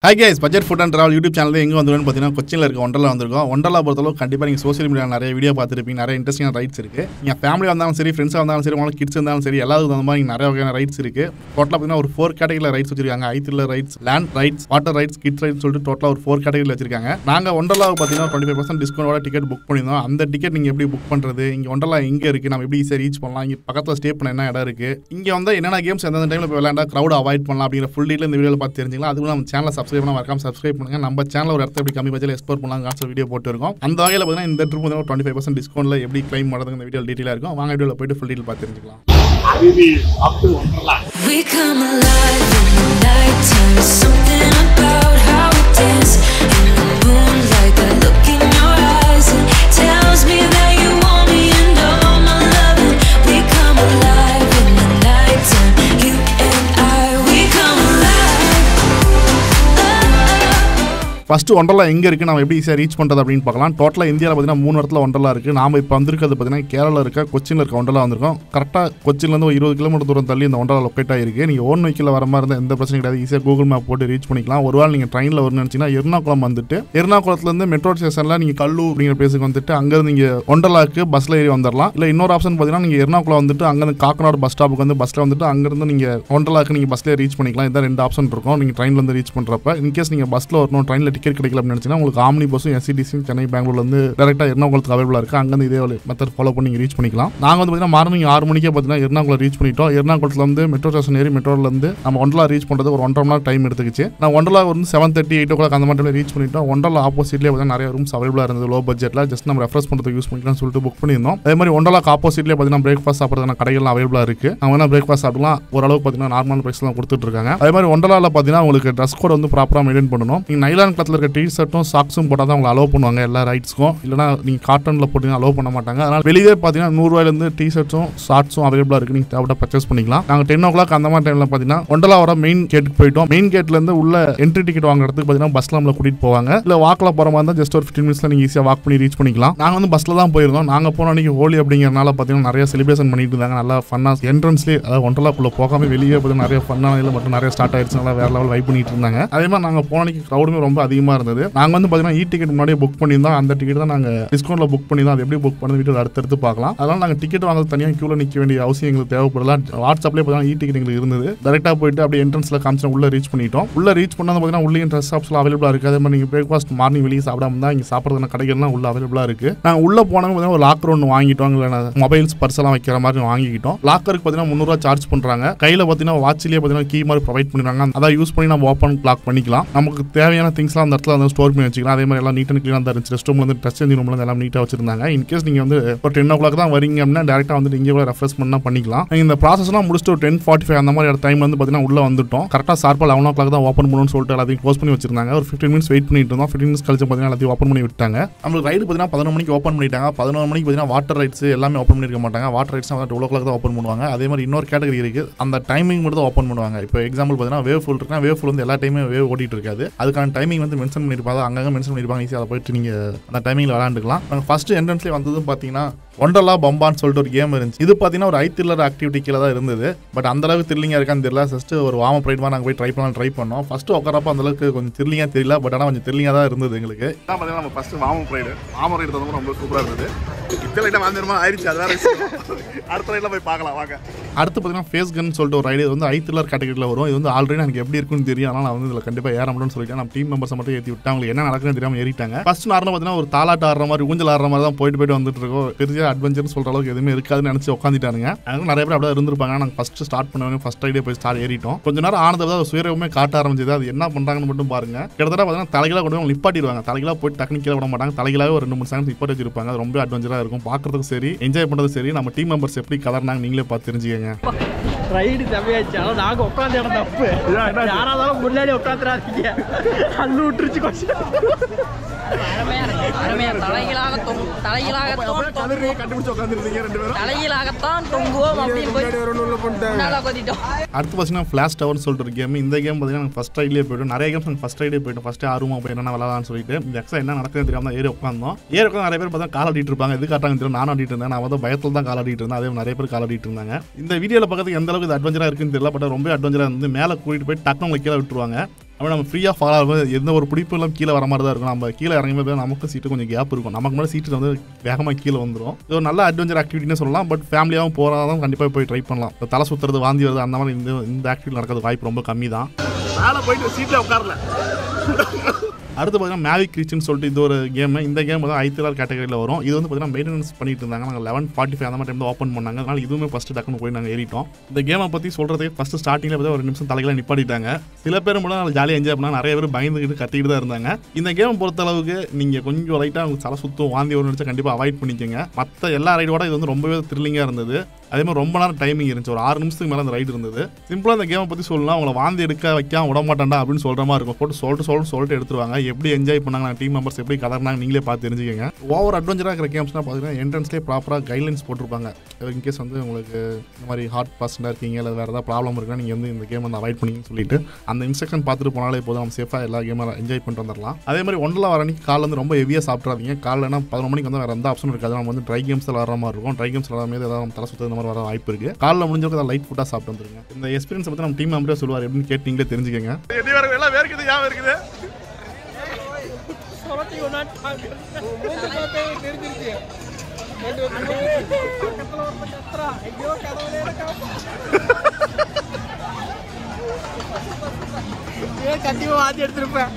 Hi guys budget food and travel YouTube channel எங்கே வந்துருன்னு பார்த்தீங்கன்னா கொச்சியில் இருக்க ஒண்டரில் வந்திருக்கோம் ஒண்டரில் பொறுத்தளவு கண்டிப்பாக நீங்கள் சோஷியல் மீடியா நிறைய வீடியோ பார்த்துருப்பீங்க நிறைய இன்ட்ரெஸ்டிங் ரைட்ஸ் இருக்குது நீங்கள் ஃபேமிலி வந்தாலும் சரி ஃப்ரெண்ட்ஸாக வந்தாலும் சரி உங்களுக்கு கிட்ஸ் இருந்தாலும் சரி எல்லாத்துக்கும் தகுந்த மாதிரி நிறைய வகையான ரைட்ஸ் இருக்குது டோட்டலாக பார்த்தீங்கன்னா ஒரு ஃபோர் கேட்டகரியில் ரைட்ஸ் வச்சிருக்காங்க ஐத்தில் rides land rides water rides kids rides சொல்லிட்டு டோட்டலாக ஒரு ஃபோர் கேட்டகரியில் வச்சிருக்காங்க நாங்கள் ஒண்டர்லாவுக்கு பார்த்தீங்கன்னா டுவெண்ட்டி ஃபைவ் பர்சன்ட் டிஸ்கவுண்டோட டிக்கெட் புக் பண்ணியிருந்தோம் அந்த டிக்கெட் நீங்கள் எப்படி புக் பண்ணுறது இங்கே ஒண்டர்லா எங்கே இருக்குது நம்ம எப்படி ஈஸியாக ரீச் பண்ணலாம் இங்கே பக்கத்தில் ஸ்டே பண்ண என்ன இடம் இருக்குது இங்கே வந்து என்னென்ன கேம்ஸ் எந்தெந்த டைமில் போய் விளையாண்டா க்ரௌட் அவாய்ட் பண்ணலாம் அப்படிங்கிற ஃபுல் டீட்டில் இந்த வீடியோவில் பார்த்து தெரிஞ்சுக்கலாம் அதுக்கு நம்ம சேனலை சப்ஸ்கிரைப் பண்ண மறக்காம சப்ஸ்கிரைப் பண்ணுங்க நம்ம சேனல் ஒரு இடத்த எப்படி கம்மி பட்ஜெட் எக்ஸ்ப்ளோர் பண்ணலாம் காசு வீடியோ போட்டு இருக்கோம் அந்த வகையில் பார்த்தீங்கன்னா இந்த ட்ரிப் வந்து டுவெண்ட்டி ஃபைவ் பர்சன்ட் டிஸ்கவுண்ட்டில் எப்படி கிளைம் பண்ணுறது இந்த வீடியோ டீட்டெயிலாக இருக்கும் வாங்க வீடியோவில் போயிட்டு ஃபுல் டீட்டெயில் பார்த்து தெரிஞ்சுக்கலாம் Habibi, up to Wonderland. We come alive in the nighttime. Something about how we dance in the moonlight. That look in your eyes it tells me that you want me and all my loving. We come alive in the nighttime. You and I, we come alive. First Wonderla எங்கே இருக்குது நம்ம எப்படி ஈஸியாக reach பண்ணுறது அப்படின்னு பார்க்கலாம் டோட்டலாக இந்தியாவில் பார்த்தீங்கன்னா மூணு இடத்துல ஒண்டர்லா இருக்குது நாம இப்போ வந்திருக்கிறது பார்த்தீங்கன்னா கேரளா இருக்க கொச்சியில் இருக்க ஒண்டர்லா வந்திருக்கோம் கரெக்டாக கொச்சின்லேருந்து ஒரு இருபது கிலோமீட்டர் தூரம் தள்ளி இந்த ஒண்டர்லா லொக்கேட் ஆகிருக்கு நீங்கள் ஓன் வெஹிக்கில் வர மாதிரி இருந்தால் எந்த பிரச்சனையும் கிடையாது ஈஸியாக கூகுள் மேப் போட்டு ரீச் பண்ணிக்கலாம் ஒரு வேளை நீங்கள் ட்ரெயினில் வரணும்னு நினச்சிங்கன்னா எர்ணாகுளம் வந்துட்டு எர்ணாகுளத்துலேருந்து மெட்ரோ ஸ்டேஷனில் நீங்கள் கல்லூர் அப்படிங்கிற பிளேஸுக்கு வந்துட்டு அங்கேருந்து நீங்கள் ஒண்டர்லாக்கு பஸ்ஸில் ஏறி வந்துடலாம் இல்லை இன்னொரு ஆப்ஷன் பார்த்தீங்கன்னா நீங்கள் எர்ணாகுளம் வந்துட்டு அங்கேருந்து காக்கநாடு பஸ் ஸ்டாப்புக்கு வந்து பஸ்ஸில் வந்துட்டு அங்கேருந்து நீங்கள் ஒண்டர்லாக்கு நீங்கள் பஸ்லேயே ரீச் பண்ணிக்கலாம் இதான் ரெண்டு ஆப்ஷன் இருக்கும் நீங்கள் ட்ரெயினில் வந்து ரீச் பண்ணுறப்ப இன்கேஸ் நீங்கள் பஸ்ஸில் வரணும் ட்ரெயினில் டிக்கெட் கிடைக்கல அப்படின்னு நினச்சிங்கன்னா உங்களுக்கு ஆம்னி பஸ்ஸும் எஸ்சிடிசியும் சென்னை பெங்களூர்ல இருந்து டேரெக்டாக எர்ணாகுளத்துக்கு அவைலபிளாக இருக்குது அங்கேருந்து இதே மெத்தட் ஃபாலோ பண்ணி நீங்கள் ரீச் பண்ணிக்கலாம் நாங்கள் வந்து பார்த்தீங்கன்னா மார்னிங் ஆறு மணிக்கே பார்த்தீங்கன்னா எர்ணாகுளம் ரீச் பண்ணிட்டோம் எர்ணாகுளத்தில் வந்து மெட்ரோ ஸ்டேஷன் ஏறி மெட்ரோலேருந்து நம்ம ஒண்டலா ரீச் பண்ணுறது ஒரு ஒன்றரை மணி நேரம் டைம் எடுத்துக்கிச்சு நான் ஒண்டலா வந்து seven thirty eight o'clock அந்த மாதிரி ரீச் பண்ணிட்டோம் ஒண்டலா ஆப்போசிட்லேயே பார்த்தீங்கன்னா நிறைய ரூம்ஸ் அவைலபிளாக இருந்தது லோ பட்ஜெட்டில் ஜஸ்ட் நம்ம ரெஃப்ரெஸ் பண்ணுறதுக்கு யூஸ் பண்ணிக்கலாம்னு சொல்லிட்டு புக் பண்ணியிருந்தோம் அதே மாதிரி ஒண்டலாக்கு ஆப்போசிட்லேயே பார்த்தீங்கன்னா பிரேக்ஃபாஸ்ட் சாப்பிட்றதுக்கான கடைகள்லாம் அவைலபிளாக இருக்குது நம்ம வேணா பிரேக்ஃபாஸ்ட் சாப்பிடலாம் ஓரளவுக்கு பார்த்தீங்கன்னா நார்மல் ப்ரைஸ்லாம் கொடுத்துட்டு இருக்காங்க அதே மாதிரி ஒண்டலாவில் பார்த்தீங்கன்னா உங்களுக்கு ட்ரெஸ் கோட் வந்து ப்ராப்பராக மெயின்டைன் பண்ணணும் நீங்கள் நைலான் கிளத்தில் இருக்க டி ஷர்ட்டும் சாக்ஸும் போட்டால் தான் உங்களை அலோவ் பண்ணுவாங்க எல்லா ரைட்ஸ்க்கும் இல்லைனா நீங்கள் காட்டனில் போட்டிங்கன்னா அலோவ் பண்ண மாட்டாங்க அதனால் வெளியே பார்த்தீங்கன்னா நூறுரூவாயிலேருந்து டி ஷர்ட்ஸும் ஷார்ட்ஸும் அவைலபிளாக இருக்குது நீங்கள் தேவைப்பட்ட பர்ச்சேஸ் பண்ணிக்கலாம் நாங்கள் டென் ஓ கிளாக் அந்த மாதிரி டைமில் பார்த்தீங்கன்னா ஒண்டலா வர மெயின் கேட்டுக்கு போயிட்டோம் மெயின் கேட்லேருந்து உள்ள என்ட்ரி டிக்கெட் வாங்குற இடத்துக்கு பார்த்தீங்கன்னா பஸ்ல நம்மளை கூட்டிகிட்டு போவாங்க இல்லை வாக்கில் போகிற மாதிரி இருந்தால் ஜஸ்ட் ஒரு ஃபிஃப்டின் மினிட்ஸில் நீங்கள் ஈஸியாக வாக் பண்ணி ரீச் பண்ணிக்கலாம் நாங்கள் வந்து பஸ்ஸில் தான் போயிருந்தோம் நாங்கள் போன அன்றைக்கி ஹோலி அப்படிங்கிறனால பார்த்தீங்கன்னா நிறைய செலிப்ரேஷன் பண்ணிட்டு இருந்தாங்க நல்லா ஃபன்னாக என்ட்ரன்ஸ்லேயே அதாவது ஒண்டலாக்குள்ளே போகாமல் வெளியே பார்த்தீங்கன்னா நிறைய ஃபன்னான இதில் மட்டும் நிறைய ஸ்டார்ட் ஆயிடுச்சு நல்லா வேறு லெவல் வைப் பண்ணிட்டு இருந்தாங்க அதே மாதிரி நாங்கள் போன அன்றைக்கி க்ரௌடுமே ரொம்ப அதிகமாக இருந்தது நாங்கள் வந்து பார்த்தீங்கன்னா இ டிக்கெட் முன்னாடியே புக் பண்ணியிருந்தோம் அந்த டிக்கெட் தான் நாங்கள் டிஸ்கவுண்ட்டில் புக் பண்ணியிருந்தோம் அது எப்படி புக் பண்ணது வீடியோ அடுத்தடுத்து பார்க்கலாம் அதனால் நாங்கள் டிக்கெட் வாங்குறது தனியாக க்யூவில் நிற்க வேண்டிய அவசியம் எங்களுக்கு தேவைப்படல வாட்ஸ்அப்லேயே பார்த்தீங்கன்னா இ டிக்கெட் எங்களுக்கு இருந்தது டேரெக்டாக போயிட்டு அப்படியே என்ட்ரன்ஸில் காமிச்சு உள்ள ரீச் பண்ணிட்டோம் உள்ள ரீச் பண்ணது பார்த்தீங்கன்னா உள்ளே ட்ரெஸ் ஷாப்ஸ்லாம் அவைலபிளாக இருக்குது அதே மாதிரி நீங்கள் பிரேக்ஃபாஸ்ட் மார்னிங் வெளியே சாப்பிடாம தான் இங்கே சாப்பிட்றதுன கடைகள்லாம் உள்ள அவைலபிளாக இருக்குது நாங்கள் உள்ள போனவங்க பார்த்தீங்கன்னா ஒரு லாக்கர் ஒன்று வாங்கிட்டோம் இல்லை மொபைல்ஸ் பர்ஸ் எல்லாம் வைக்கிற மாதிரி வாங்கிக்கிட்டோம் லாக்கருக்கு பார்த்தீங்கன்னா முந்நூறுவா சார்ஜ் பண்ணுறாங்க கையில் பார்த்தீங்கன்னா வாட்சிலேயே பார்த்தீங்கன்னா கீ மாதிரி ப்ரொவைட் பண்ணிடுறாங்க அதை யூஸ் பண்ணி நம்ம ஓப்பன் லாக் பண்ணிக்கலாம் நமக்கு தேவையான திங்ஸ்லாம் அந்த இடத்துல வந்து ஸ்டோர் பண்ணி வச்சுக்கலாம் அதே மாதிரி எல்லாம் நீட் அண்ட் க்ளீனாக தான் இருந்துச்சு ரெஸ்ட் ரூம்ல வந்து ட்ரெஸ் சேஞ்சிங் ரூம்ல எல்லாம் நீட்டாக வச்சிருந்தாங்க இன்கேஸ் நீங்கள் வந்து ஒரு டென் ஓ கிளாக் தான் வரீங்க அப்படின்னா டேரெக்டாக வந்து இங்கே கூட ரெஃப்ரெஷ் பண்ணால் பண்ணிக்கலாம் நீங்க இந்த ப்ராசஸ்லாம் முடிச்சுட்டு ஒரு டென் ஃபார்ட்டி ஃபைவ் அந்த மாதிரி டைம் வந்து பார்த்தீங்கன்னா உள்ள வந்துட்டோம் கரெக்டாக ஷார்ப்பாக லெவன் ஓ கிளாக் தான் ஓப்பன் பண்ணணும்னு சொல்லிட்டு எல்லாத்தையும் க்ளோஸ் பண்ணி வச்சிருந்தாங்க ஒரு ஃபிஃப்டின் மினிட்ஸ் வெயிட் பண்ணிட்டு இருந்தோம் ஃபிஃப்டின் மினிட்ஸ் கழிச்சு பார்த்தீங்கன்னா எல்லாத்தையும் ஓப்பன் பண்ணி விட்டாங்க நம்மளுக்கு ரைடு பார்த்தீங்கன்னா பதினொரு மணிக்கு ஓப்பன் பண்ணிட்டாங்க பதினொரு மணிக்கு பார்த்தீங்கன்னா வாட்டர் ரைட்ஸ் எல்லாமே ஓப்பன் பண்ணிருக்க மாட்டாங்க வாட்டர் ரைட்ஸ் வந்து டுவெல் ஓ கிளாக் தான் ஓப்பன் பண்ணுவாங்க அதே மாதிரி இன்னொரு கேட்டகரி இருக்கு அந்த டைமிங் மட்டும் தான் ஓப்பன் பண்ணுவாங்க இப்போ எக்ஸாம்பிள் பார்த்தீங்கன்னா வேவ் ஃபுல் இருக்குன்னா வேவ் ஃபுல் வந்து எல்லா டைமே வேவ் ஓடிட்டு இருக்காது அதுக்கான டைமிங் வந்து மென்ஷன் பண்ணியிருப்பாங்க அங்கங்கே மென்ஷன் பண்ணியிருப்பாங்க ஈஸியாக அதை போயிட்டு நீங்கள் அந்த டைமிங்கில் விளாண்டுக்கலாம் நாங்கள் ஃபர்ஸ்ட் என்ட்ரன்ஸ்லேயே வந்ததும் பார்த்தீங்கன்னா ஒண்டர்லா பம்பான்னு சொல்லிட்டு ஒரு கேம் இருந்துச்சு இது பார்த்தீங்கன்னா ஒரு ஐ த்ரில்லர் ஆக்டிவிட்டி கீழே தான் இருந்தது பட் அந்த அளவுக்கு த்ரில்லிங்காக இருக்கான்னு தெரியல ஜஸ்ட் ஒரு வார்ம் அப் ரைட் மாதிரி நாங்கள் போய் ட்ரை பண்ணலாம் ட்ரை பண்ணோம் ஃபர்ஸ்ட் உட்காரப்ப அந்த அளவுக்கு கொஞ்சம் த்ரில்லிங்காக தெரியல பட் ஆனால் கொஞ்சம் த்ரில்லிங்காக தான் இருந்தது எங்களுக்கு தான் பார்த்தீங்கன்னா நம்ம first warm up ride warm up ride தந்தப்போ ரொம்ப சூப்பராக இருந்தது இப்போ லைட்டாக வந்துருமா ஆயிடுச்சு அது வேற விஷயம். அடுத்த ரைடில் போய் பார்க்கலாம் வாங்க அடுத்து பார்த்தீங்கன்னா ஃபேஸ் கன் சொல்லிட்டு ஒரு ரைடு இது வந்து ஐ த்ரில்லர் கேட்டகரியில் வரும் இது வந்து ஆல்ரெடி எனக்கு எப்படி இருக்குன்னு தெரியும் ஆனால் நான் வந்து இதில் கண்டிப்பாக ஏற முடியும்னு சொல்லிட்டு நம்ம டீம் மெம்பர்ஸ் மட்டும் ஏற்றி விட்டு அவங்களுக்கு என்ன நடக்குதுன்னு தெரியாமல் ஏறிட்டாங்க ஃபர்ஸ்ட் நார்மலாக பார்த்தீங்கன்னா ஒரு தாலாட்டு ஆடுற மாதிரி ஊஞ்சல் ஆடுற மாதிரி தான் போயிட்டு போயிட்டு வந்துட்டு இருக்கோம் பெரிய அட்வென்ச்சர்னு சொல்கிற அளவுக்கு எதுவுமே இருக்காதுன்னு நினச்சி உட்காந்துட்டானுங்க அதனால நிறைய பேர் அப்படியே இருந்திருப்பாங்க நாங்கள் ஃபர்ஸ்ட் ஸ்டார்ட் பண்ணவே ஃபர்ஸ்ட் ரைடே போய் ஸ்டார்ட் ஏறிட்டோம் கொஞ்ச நேரம் ஆனது தான் சுயரவுமே காட்ட ஆரம்பிச்சது அது என்ன பண்ணுறாங்கன்னு மட்டும் பாருங்க கிட்டத்தட்ட பார்த்தீங்கன்னா தலைகளாக கொண்டு போய் நிப்பாட்டிடுவாங்க தலைகளாக போயிட்டு டக்குனு கீழே விட மாட்டாங்க தலைகளாகவே ஒரு ரெண்டு மூணு செகண்ட் நிப்பாட்டி வச்சிருப்பாங்க அது ரொம்ப அட்வென்ச்சராக இருக்கும் பார்க்கறதுக்கு சரி என்ஜாய் பண்ணுறது சரி நம்ம டீம் மெம்பர்ஸ் எப்படி கலர்னாங்க நீங்களே பார்த்து தெரிஞ்சுக்கங்க ரைடு செம்மையாச்சு ஆனால் நாங்கள் உட்காந்து இடம் தப்பு யாராவது முன்னாடி உட்காந்துறாதீங்க அள்ளு விட்டுருச்சு கொஞ்சம் அருமையா இருக்கு அருமையா தலைகீழாக தொங்கு தலைகீழாக தொங்கு கண்டுபிடிச்சு உட்காந்துருந்தீங்க ரெண்டு பேரும் தலைகீழாகத்தான் தொங்குவோம் அப்படின்னு போய் முன்னால கொத்திட்டோம் அடுத்து பார்த்தீங்கன்னா ஃபிளாஷ் டவர்னு சொல்லிட்டு ஒரு கேம் இந்த கேம் பார்த்தீங்கன்னா ஃபஸ்ட் ரைட்லேயே போய்ட்டு நிறைய கேம்ஸ் நாங்கள் ஃபஸ்ட் ரைடே போய்ட்டு ஃபஸ்ட்டு ஆர்வமாக போய் என்ன விளாட்லாம்னு சொல்லிட்டு இந்த எக்ஸா என்ன நடக்குதுன்னு தெரியாம தான் ஏறி உட்காந்தோம் ஏறி உட்காந்து நிறைய பேர் பார்த்தா கால் ஆடிட்டு இருப்பாங்க எது காட்டாங்க தெரியல நான் ஆடிட்டு இருந்தேன் நான் வந்து பயத்தில் தான் கால் ஆடிட்டு இருந்தேன் அதே மாதிரி நிறைய பேர் கால் ஆடிட்டு இருந்தாங்க இந்த வீடியோவில் பார்க்கறதுக்கு எந்த அளவுக்கு இது அட்வென்ச்சராக இருக்குன்னு தெரியல பட் ரொம்ப அட்வென்ச்சராக இருந்து மேலே கூட்டிட்டு போய் டக்குனு உங்களை கீழே விட்டுருவாங்க அப்போ நம்ம ஃப்ரீயாக ஃபாலோ ஆகும்போது எந்த ஒரு பிடிப்பும் இல்லாமல் கீழே வர மாதிரி தான் இருக்கும் நம்ம கீழே இறங்கும்போது நமக்கு சீட்டு கொஞ்சம் கேப் இருக்கும் நமக்கு முன்னாடி சீட்டு வந்து வேகமாக கீழே வந்துடும் இது ஒரு நல்ல அட்வென்ச்சர் ஆக்டிவிட்டினே சொல்லலாம் பட் ஃபேமிலியாகவும் போகிறதாலும் கண்டிப்பாக போய் ட்ரை பண்ணலாம் இப்போ தலை சுற்றுறது வாந்தி வருது அந்த மாதிரி இந்த இந்த ஆக்டிவிட்டி நடக்கிறது வாய்ப்பு ரொம்ப கம்மி தான் மேலே போயிட்டு சீட்டில் உட்காரல அடுத்து பார்த்தீங்கன்னா மேவிக் கிரீச்சுன்னு சொல்லிட்டு இது ஒரு கேம் இந்த கேம் வந்து ஐத்திலார் கேட்டகரியில் வரும் இது வந்து பார்த்தீங்கன்னா மெயின்டெனன்ஸ் பண்ணிட்டு இருந்தாங்க நாங்கள் லெவன் ஃபார்ட்டி ஃபைவ் அந்த மாதிரி டைம் ஓப்பன் பண்ணாங்க அதனால இதுவுமே ஃபஸ்ட்டு டக்குன்னு போய் நாங்கள் ஏறிட்டோம் இந்த கேமை பற்றி சொல்கிறதுக்கு ஃபஸ்ட்டு ஸ்டார்டிங்கில் பார்த்தா ஒரு நிமிஷம் தலைகளை நிப்பாட்டிட்டாங்க சில பேர் மட்டும் நல்லா ஜாலியாக என்ஜாய் பண்ணாங்க நிறைய பேர் பயந்துக்கிட்டு கத்திக்கிட்டு தான் இருந்தாங்க இந்த கேம் பொறுத்த அளவுக்கு நீங்கள் கொஞ்சம் லைட்டாக உங்களுக்கு தலை சுத்தம் வாந்தி வரும் நினச்சா கண்டிப்பாக அவாய்ட் பண்ணிக்கோங்க மற்ற எல்லா ரைடோட இது வந்து ரொம்பவே த்ரில்லிங்காக இருந்தது அதே மாதிரி ரொம்ப நேரம் டைமிங் இருந்துச்சு ஒரு ஆறு நிமிஷத்துக்கு மேலே அந்த ரைடு இருந்தது சிம்பிளாக அந்த கேமை பற்றி சொல்லலாம் அவங்கள வாந்தி எடுக்க வைக்காம விட மாட்டாண்டா அப்படின்னு சொல்கிற மாதிரி இருக்கும் போட்டு சொல்லிட்டு சொல்லிட்டு சொல்லிட்டு எடுத்துருவாங்க எப்படி என்ஜாய் பண்ணாங்க டீம் மெம்பர்ஸ் எப்படி கலர்னாங்க நீங்களே பார்த்து தெரிஞ்சுக்கங்க ஓவர் அட்வென்ச்சராக இருக்கிற கேம்ஸ்னால் பார்த்தீங்கன்னா என்ட்ரன்ஸ்லேயே ப்ராப்பராக கைட்லைன்ஸ் போட்டிருப்பாங்க இன்கேஸ் வந்து உங்களுக்கு இந்த மாதிரி ஹார்ட் பர்சனாக இருக்கீங்க இல்லை வேறு ஏதாவது ப்ராப்ளம் இருக்குன்னா நீங்கள் வந்து இந்த கேம் வந்து அவாய்ட் பண்ணிங்கன்னு சொல்லிட்டு அந்த இன்ஸ்ட்ரக்ஷன் பார்த்துட்டு போனாலே போதும் நம்ம சேஃபாக எல்லா கேமும் என்ஜாய் பண்ணிட்டு வந்துடலாம் அதே மாதிரி ஒன்றில் வர அன்னைக்கு காலைல வந்து ரொம்ப ஹெவியாக சாப்பிட்றாதீங்க காலைலனா பதினொரு மணிக்கு வந்து வேறு எந்த ஆப்ஷனும் இருக்காது நம்ம வந்து ட்ரை கேம்ஸில் வர மாதிரி இருக்கும் ட்ரை கேம்ஸ் விளாடும் போது ஏதாவது நம்ம தலை சுற்று இந்த மாதிரி வர வாய்ப்பு இருக்குது காலைல முடிஞ்சவங்க லைட் ஃபுட்டாக சாப்பிட்டு வந்துருங்க இந்த எக்ஸ்பீரியன்ஸ் பற்றி நம்ம டீம் மெம்பரே சொல்லுவார் எப்படின்னு கேட்டு நீங்களே தெரிஞ்சுக்கங்க எண்ணி வேற எல்லாம் வேர்க்குது ஏன் வேர்க்குது சுரத்தி கொண்டாட்டாங்க தெரிஞ்சிருச்சு ஐயோ கடவுளே ஏன் கண்டிப்பா வாந்தி எடுத்திருப்பேன்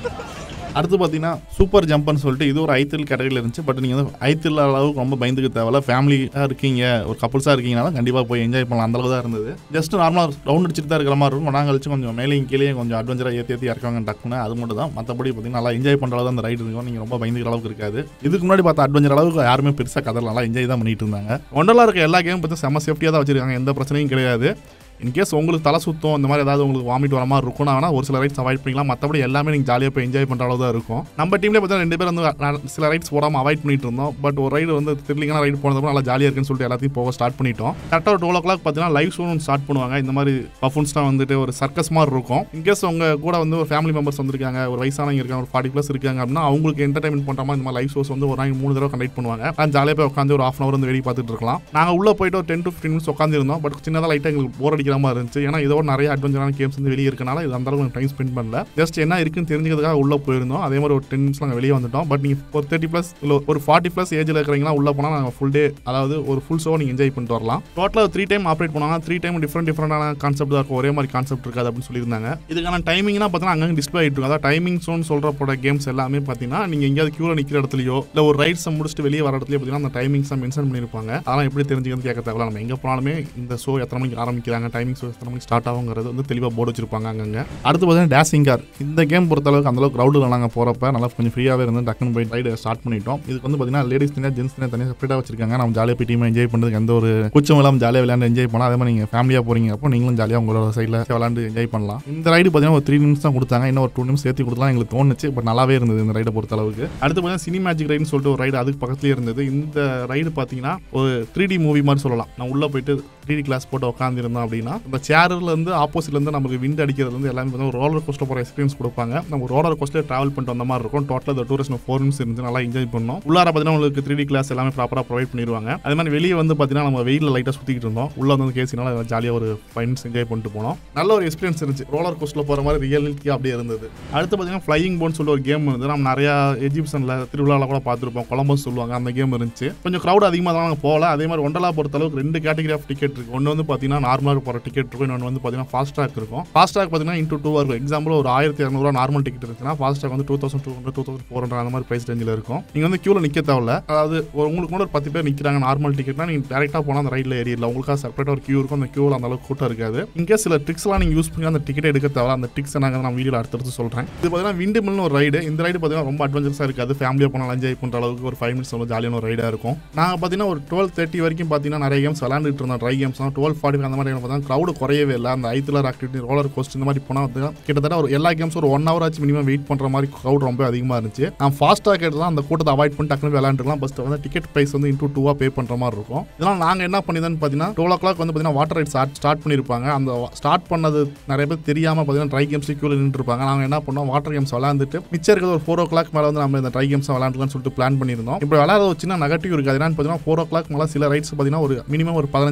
அடுத்து பார்த்தீங்கன்னா சூப்பர் ஜம்ப்னு சொல்லிட்டு இது ஒரு ஐத்தில் கேட்டகரியில் இருந்துச்சு பட் நீங்கள் வந்து ஐத்தில் அளவுக்கு ரொம்ப பயந்துக்க தேவையில்ல ஃபேமிலியாக இருக்கீங்க ஒரு கப்புள்ஸாக இருக்கீங்கனாலும் கண்டிப்பாக போய் என்ஜாய் பண்ணலாம் அந்த அளவு தான் இருந்தது ஜஸ்ட் நார்மலாக ரவுண்ட் அடிச்சுட்டு தான் இருக்கிற மாதிரி இருக்கும் நாங்கள் கழிச்சு கொஞ்சம் மேலேயும் கீழே கொஞ்சம் அட்வென்ச்சராக ஏற்றி ஏற்றி இறக்குவாங்க டக்குன்னு அது மட்டும் தான் மற்றபடி பார்த்தீங்கன்னா நல்லா என்ஜாய் பண்ணுற அளவு தான் அந்த ரைடு இருக்கும் நீங்கள் ரொம்ப பயந்துக்கிற அளவுக்கு இருக்காது இதுக்கு முன்னாடி பார்த்த அட்வென்ச்சர் அளவுக்கு யாருமே பெருசாக கதறலாம் நல்லா என்ஜாய் தான் பண்ணிட்டு இருந்தாங்க ஒன்றலா இருக்க எல்லா கேமும் பார்த்து செம்ம சேஃப்டியாக தான் வச்சிருக்காங்க எந்த பிரச்சனையும் கிடையாது இன்கேஸ் உங்களுக்கு தலை சுத்தம் இந்த மாதிரி ஏதாவது உங்களுக்கு வாமிட் வர மாதிரி இருக்கும்னா வேணா ஒரு சில ரைட்ஸ் அவாய்ட் பண்ணிக்கலாம் மற்றபடி எல்லாமே நீங்கள் ஜாலியாக போய் என்ஜாய் பண்ணுற அளவு தான் இருக்கும் நம்ம டீம்லேயே பார்த்தா ரெண்டு பேர் வந்து ந- சில ரைட்ஸ் போடாமல் அவாய்ட் பண்ணிட்டு இருந்தோம் பட் ஒரு ரைடு வந்து த்ரில்லிங்கான ரைடு போனதுக்கு நல்லா ஜாலியாக இருக்குன்னு சொல்லிட்டு எல்லாத்தையும் போக ஸ்டார்ட் பண்ணிட்டோம் கரெக்டாக ஒரு டுவெல் ஓ கிளாக் பார்த்தீங்கன்னா லைவ் ஷோன்னு ஸ்டார்ட் பண்ணுவாங்க இந்த மாதிரி பர்ஃபார்மன்ஸ்லாம் வந்துட்டு ஒரு சர்க்கஸ் மாதிரி இருக்கும் இன்கேஸ் உங்க கூட வந்து ஒரு ஃபேமிலி மெம்பர்ஸ் வந்திருக்காங்க ஒரு வயசானவங்க இருக்காங்க ஒரு ஃபார்ட்டி ப்ளஸ் இருக்காங்க அப்படின்னா அவங்களுக்கு என்டர்டைன்மெண்ட் பண்ணுற மாதிரி இந்த மாதிரி லைவ் ஷோஸ் வந்து ஒரு நாளைக்கு மூணு தடவை கண்டக்ட் பண்ணுவாங்க நான் ஜாலியாக போய் உட்காந்து ஒரு ஆஃப் அன் அவர் வந்து வெளியே பார்த்துட்டு இருக்கலாம் நாங்கள் உள்ள போயிட்டு ஒரு டென் டு ஃபிஃப்டின் மினிட்ஸ் உட்காந்துருந்தோம் பட் சின்னதாக லைட்டாக எங்களுக்கு போர் அடிக்கிற மாதிரி இருந்துச்சு ஏன்னா இதோட நிறைய அட்வென்ச்சரான கேம்ஸ் வந்து வெளியே இருக்கனால இது அந்த அளவுக்கு டைம் ஸ்பெண்ட் பண்ணல ஜஸ்ட் என்ன இருக்குன்னு தெரிஞ்சுக்கிறதுக்காக உள்ள போயிருந்தோம் அதே மாதிரி ஒரு டென் மினிட்ஸ் நாங்கள் வெளியே வந்துட்டோம் பட் நீங்கள் ஒரு தேர்ட்டி ப்ளஸ் இல்லை ஒரு ஃபார்ட்டி ப்ளஸ் ஏஜில் இருக்கிறீங்களா உள்ள போனால் நாங்கள் ஃபுல் டே அதாவது ஒரு ஃபுல் ஷோ நீங்கள் என்ஜாய் பண்ணிட்டு வரலாம் டோட்டலாக த்ரீ டைம் ஆப்ரேட் பண்ணுவாங்க த்ரீ டைம் டிஃப்ரெண்ட் டிஃப்ரெண்டான கான்செப்ட் தான் இருக்கும் ஒரே மாதிரி கான்செப்ட் இருக்காது அப்படின்னு சொல்லியிருந்தாங்க இதுக்கான டைமிங்னா பார்த்தீங்கன்னா அங்கங்கே டிஸ்பிளே ஆகிட்டு இருக்கும் அதாவது டைமிங் ஸோன்னு சொல்கிறப்போட கேம்ஸ் எல்லாமே பார்த்தீங்கன்னா நீங்கள் எங்கேயாவது க்யூவில் நிற்கிற இடத்துலையோ இல்லை ஒரு ரைட்ஸை முடிச்சுட்டு வெளியே வர இடத்துலயோ பார்த்தீங்கன்னா அந்த டைமிங்ஸை மென்ஷன் பண்ணியிருப்பாங்க அதெல்லாம் எப்படி தெரிஞ்சுக்கிறது கேட்க தேவையில்ல நம்ம எங்கே போனாலுமே இந்த ஷோ எத்தனை மணிக்கு ஆரம்பிக்கிறாங்க டைமிங் ஷோ எத்தனை மணிக்கு ஸ்டார்ட் ஆகுங்கிறது வந்து தெளிவாக போர்டு வச்சிருப்பாங்க அங்கங்க அடுத்து பார்த்தீங்கன்னா டேசிங் கார் இந்த கேம் பொறுத்தளவுக்கு அந்த அளவுக்கு க்ரௌடில் நாங்கள் போகிறப்ப நல்லா கொஞ்சம் ஃப்ரீயாகவே இருந்து டக்குன்னு போய் ரைடு ஸ்டார்ட் பண்ணிட்டோம் இதுக்கு வந்து பார்த்தீங்கன்னா லேடிஸ் தனியாக ஜென்ஸ் தனியாக தனியாக செப்பரேட்டாக வச்சிருக்காங்க நம்ம ஜாலியாக போய் டீம் என்ஜாய் பண்ணுறதுக்கு எந்த ஒரு குச்சம் இல்லாமல் ஜாலியாக விளையாண்டு என்ஜாய் பண்ணலாம் அதே மாதிரி நீங்கள் ஃபேமிலியாக போகிறீங்க அப்போ நீங்களும் ஜாலியாக உங்களோட சைடில் விளையாண்டு என்ஜாய் பண்ணலாம் இந்த ரைடு பார்த்தீங்கன்னா ஒரு த்ரீ நிமிஷம் தான் கொடுத்தாங்க இன்னும் ஒரு டூ நிமிஷம் சேர்த்து கொடுத்தலாம் எங்களுக்கு தோணுச்சு பட் நல்லாவே இருந்தது இந்த ரைடை பொறுத்த அளவுக்கு அடுத்து பார்த்தீங்கன்னா சினி மேஜிக் ரைடுன்னு சொல்லிட்டு ஒரு ரைடு அதுக்கு பக்கத்துலேயே இருந்தது இந்த ரைடு பார்த்தீங்கன்னா ஒரு த்ரீ டி மூவி மாதிரி சொல்லலாம் நான் உள்ளே போயிட்டு த்ரீ டி கிளாஸ் போட்டு உட்காந்துருந்தோம் அப்படின்னா இந்த சேர்ல இருந்து ஆப்போசிட்ல இருந்து நமக்கு விண்ட் அடிக்கிறது வந்து எல்லாமே வந்து ஒரு ரோலர் கோஸ்டர் போகிற எக்ஸ்பீரியன்ஸ் கொடுப்பாங்க நம்ம ரோலர் கோஸ்டர் ட்ராவல் பண்ணிட்டு வந்த மாதிரி இருக்கும் டோட்டலாக இந்த டூரிஸ்ட் ஃபோர் மினிட்ஸ் இருந்து நல்லா என்ஜாய் பண்ணோம் உள்ளார பார்த்தீங்கன்னா உங்களுக்கு த்ரீ டி கிளாஸ் எல்லாமே ப்ராப்பராக ப்ரொவைட் பண்ணிடுவாங்க அதே மாதிரி வெளியே வந்து பார்த்தீங்கன்னா நம்ம வெயிலில் லைட்டாக சுற்றிக்கிட்டு இருந்தோம் உள்ள வந்து கேசினால ஜாலியாக ஒரு ஃபைவ் மினிட்ஸ் என்ஜாய் பண்ணிட்டு போனோம் நல்ல ஒரு எக்ஸ்பீரியன்ஸ் இருந்துச்சு ரோலர் கோஸ்டரில் போகிற மாதிரி ரியலிட்டியாக அப்படியே இருந்தது அடுத்து பார்த்தீங்கன்னா ஃப்ளையிங் போன் சொல்லிட்டு ஒரு கேம் வந்து நம்ம நிறையா எஜிப்ஷனில் திருவிழாவில் கூட பார்த்துருப்போம் கொலம்பஸ் சொல்லுவாங்க அந்த கேம் இருந்துச்சு கொஞ்சம் க்ரௌட் அதிகமாக தான் நாங்கள் போகல அதே மாதிரி ஒண்டலா பொறுத்த அளவுக்கு ரெண்டு கேட்டகரி ஆஃப் டிக்கெட் இருக்கு ஒன்று வந்து பார்த்தீங்கன்னா நார்மலாக போகிற டிக்கெட் இருக்கும் இன்னொன்று வந்து பார்த்தீங்கன்னா ஃபாஸ்ட் ட்ராக் இருக்கும் ஃபாஸ்ட் ட்ராக் பார்த்தீங்கன்னா இன்டூ டூ இருக்கும் எக்ஸாம்பிள் ஒரு ஆயிரத்தி இரநூறுவா நார்மல் டிக்கெட் இருந்துச்சுன்னா ஃபாஸ்ட் ட்ராக் வந்து two thousand two hundred two thousand four hundred அந்த மாதிரி ப்ரைஸ் ரேஞ்சில் இருக்கும் நீங்கள் வந்து க்யூவில் நிற்க தேவையில்ல அதாவது ஒரு உங்களுக்கு கூட ஒரு பத்து பேர் நிற்கிறாங்க நார்மல் டிக்கெட்னா நீங்கள் டேரெக்டாக போனால் அந்த ரைடில் ஏறிடல உங்களுக்காக செப்பரேட்டாக ஒரு க்யூ இருக்கும் அந்த க்யூவில் அந்த அளவுக்கு கூட்டம் இருக்காது இங்கே சில ட்ரிக்ஸ்லாம் நீங்கள் யூஸ் பண்ணி அந்த டிக்கெட் எடுக்க தேவை அந்த ட்ரிக்ஸ் நாங்கள் நான் வீடியோவில் அடுத்தடுத்து சொல்கிறேன் இது பார்த்தீங்கன்னா விண்டு மில்னு ஒரு ரைடு இந்த ரைடு பார்த்தீங்கன்னா ரொம்ப அட்வென்ச்சர்ஸாக இருக்காது ஃபேமிலியாக போனால் என்ஜாய் பண்ணுற அளவுக்கு ஒரு ஃபைவ் மினிட்ஸ் ரொம்ப ஜாலியான ஒரு ரைடாக இருக்கும் நாங்கள் பார்த்தீங்கன்னா ஒரு டுவெல் தேர்ட்டி வரைக்கும் பார்த்தீங்கன்னா நிறைய கேம்ஸ் விளாண்டுட்டு இருந்தோம் ட்ரை கேம்ஸ் தான் டுவெல் ஃபார்ட்டி அந்த மாதிரி பார்த்தீங்கன்னா க்ரௌடு குறையவே இல்லை அந்த ஐத்துலர் ஆக்டிவிட்டி ரோலர் கோஸ்ட் இந்த மாதிரி போனால் வந்து கிட்டத்தட்ட ஒரு எல்லா கேம்ஸ் ஒரு ஒன் ஹவர் ஆச்சு மினிமம் வெயிட் பண்ணுற மாதிரி க்ரௌட் ரொம்ப அதிகமாக இருந்துச்சு நான் ஃபாஸ்ட்டாக கேட்டு அந்த கூட்டத்தை அவாய்ட் பண்ணி டக்குனு விளாண்டுருக்கலாம் பஸ் வந்து டிக்கெட் ப்ரைஸ் வந்து இன்டூ டூவாக பே பண்ணுற மாதிரி இருக்கும் இதெல்லாம் நாங்கள் என்ன பண்ணிதான் பார்த்தீங்கன்னா டுவெல் ஓ கிளாக் வந்து பார்த்தீங்கன்னா வாட்டர் ரைட் ஸ்டார்ட் ஸ்டார்ட் பண்ணியிருப்பாங்க அந்த ஸ்டார்ட் பண்ணது நிறைய பேர் தெரியாமல் பார்த்தீங்கன்னா ட்ரை கேம்ஸ் க்யூவில் நின்றுருப்பாங்க நாங்கள் என்ன பண்ணோம் வாட்டர் கேம்ஸ் விளாண்டுட்டு மிச்சம் இருக்கிறது ஒரு ஃபோர் ஓ கிளாக் மேலே வந்து நம்ம இந்த ட்ரை கேம்ஸ் விளாண்டுலாம்னு சொல்லிட்டு பிளான் பண்ணியிருந்தோம் இப்போ விளாட ஒரு சின்ன நெகட்டிவ் இருக்குது அது என்னன்னு பார்த்தீங்கன்னா ஃபோர் ஓ கிளாக் மேலே சில ரைட்ஸ் பார்த்தீங்கன்னா ஒரு மினிமம் ஒரு பதினஞ்சு பேர் வந்து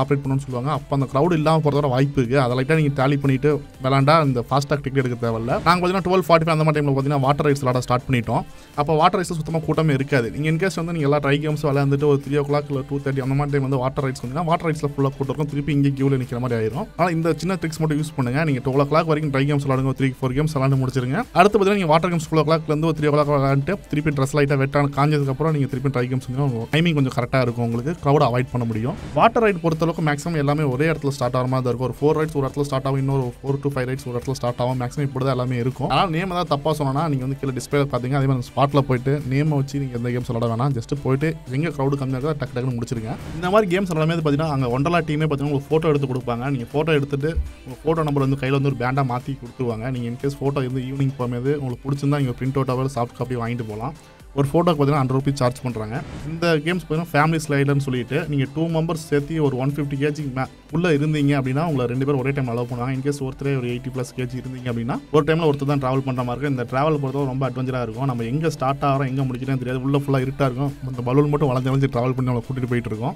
ஆப்ரேட் பண்ணணும்னு சொல்லுவாங்க அப்போ அந்த க்ரௌட் இல்லாமல் போகிறதோட வாய்ப்பு இருக்குது அதை லைட்டாக நீங்கள் டேலி பண்ணிட்டு விளாண்டா இந்த ஃபாஸ்டாக் டிக்கெட் எடுக்க தேவையில்ல நாங்கள் பார்த்தீங்கன்னா டுவெல் ஃபார்ட்டி அந்த மாதிரி டைமில் பார்த்தீங்கன்னா வாட்டர் ரைட்ஸ் விளாட ஸ்டார்ட் பண்ணிட்டோம் அப்போ வாட்டர் ரைட்ஸ் சுத்தமாக கூட்டமே இருக்காது நீங்கள் இன்கேஸ் வந்து நீங்கள் எல்லா ட்ரை கேம்ஸ் விளையாண்டுட்டு ஒரு த்ரீ ஓ கிளாக் இல்லை டூ தேர்ட்டி அந்த மாதிரி டைம் வந்து வாட்டர் ரைட்ஸ் வந்தீங்கன்னா வாட்டர் ரைட்ஸில் ஃபுல்லாக கூட்டம் இருக்கும் திருப்பி இங்கே கியூவில் நிற்கிற மாதிரி ஆயிரும் ஆனால் இந்த சின்ன ட்ரிக்ஸ் மட்டும் யூஸ் பண்ணுங்க நீங்கள் டுவெல் ஓ கிளாக் வரைக்கும் ட்ரை கேம்ஸ் விளாடுங்க த்ரீ ஃபோர் கேம்ஸ் விளாண்டு முடிச்சிருங்க அடுத்து பார்த்தீங்கன்னா நீங்கள் வாட்டர் கேம்ஸ் ஃபுல் ஓ கிளாக்லேருந்து ஒரு த்ரீ ஓ கிளாக் விளாண்டு திருப்பி ட்ரெஸ் லைட்டாக வெட்டான காஞ்சதுக்கப்புறம் நீங்கள் திருப்பி ட்ரை கேம்ஸ் வந்தீங்கன்னா டைமிங் கொஞ்சம் கரெக்டாக இருக்கும் உங்களுக்கு க்ரௌட் அவாய்ட் பண்ண முடியும் வாட்டர் ரைட் பொறுத்தளவுக்கு மேக்ஸிமம் எல்லாமே ஒரே இடத்துல ஸ்டார்ட் ஆகிற மாதிரி தான் இருக்கும் ஒரு ஃபோர் ரைட்ஸ் ஒரு இடத்துல ஸ்டார்ட் ஆகும் இன்னொரு ஃபோர் டு ஃபைவ் ரைட்ஸ் ஒரு இடத்துல ஸ்டார்ட் ஆகும் மேக்ஸிமம் இப்படி தான் எல்லாமே இருக்கும் ஆனால் நேம் ஏதாவது தப்பாக சொன்னா நீங்கள் வந்து கீழே டிஸ்பிளே பார்த்தீங்க அதே மாதிரி ஸ்பாட்டில் போயிட்டு நேமை வச்சு நீங்கள் எந்த கேம்ஸ் விளாட வேணாம் ஜஸ்ட் போயிட்டு எங்கே க்ரௌடு கம்மியாக இருக்கோ டக்கு டக்குன்னு முடிச்சிருங்க இந்த மாதிரி கேம்ஸ் எல்லாமே பார்த்தீங்கன்னா அங்கே ஒண்டலா டீமே பார்த்தீங்கன்னா உங்களுக்கு ஃபோட்டோ எடுத்து கொடுப்பாங்க நீங்கள் ஃபோட்டோ எடுத்துட்டு உங்கள் ஃபோட்டோ நம்பர் வந்து கையில் வந்து ஒரு பேண்டாக மாற்றி கொடுத்துருவாங்க நீங்கள் இன்கேஸ் ஃபோட்டோ வந்து ஈவினிங் போகும்போது உங்களுக்கு பிடிச்சிருந்தா நீங்கள் பிரிண்ட் அவுட்டாக சாஃப்ட் காப்பி வாங்கிட்டு போகலாம் ஒரு ஃபோட்டோக்கு பார்த்தீங்கன்னா ஹண்ட்ரட் ருபீஸ் சார்ஜ் பண்ணுறாங்க இந்த கேம்ஸ் பார்த்தீங்கன்னா ஃபேமிலி ஸ்லைடர்னு சொல்லிட்டு நீங்கள் டூ மெம்பர்ஸ் சேர்த்து ஒரு ஒன் ஃபிஃப்டி கேஜி உள்ளே இருந்தீங்க அப்படின்னா உங்களை ரெண்டு பேரும் ஒரே டைம் அலோவ் பண்ணுவாங்க இன்கேஸ் ஒருத்தரே ஒரு எயிட்டி ப்ளஸ் கேஜி இருந்தீங்க அப்படின்னா ஒரு டைமில் ஒருத்தர் தான் ட்ராவல் பண்ணுற மாதிரி இருக்கும் இந்த ட்ராவல் பொறுத்தவரை ரொம்ப அட்வென்ச்சராக இருக்கும் நம்ம எங்கே ஸ்டார்ட் ஆகிறோம் எங்கே முடிக்கிறோம் தெரியாது உள்ள ஃபுல்லாக இருட்டாக இருக்கும் அந்த பலூன் மட்டும் வளைஞ்சு வளைஞ்சு ட்ராவல் பண்ணி நம்மளை கூட்டிகிட்டு போயிட்டு இருக்கோம்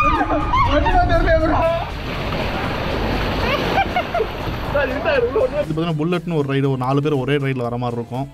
இது பார்த்தீங்கன்னா புல்லட்னு ஒரு ரைடு ஒரு நாலு பேர் ஒரே ரைடில் வர மாதிரி இருக்கும்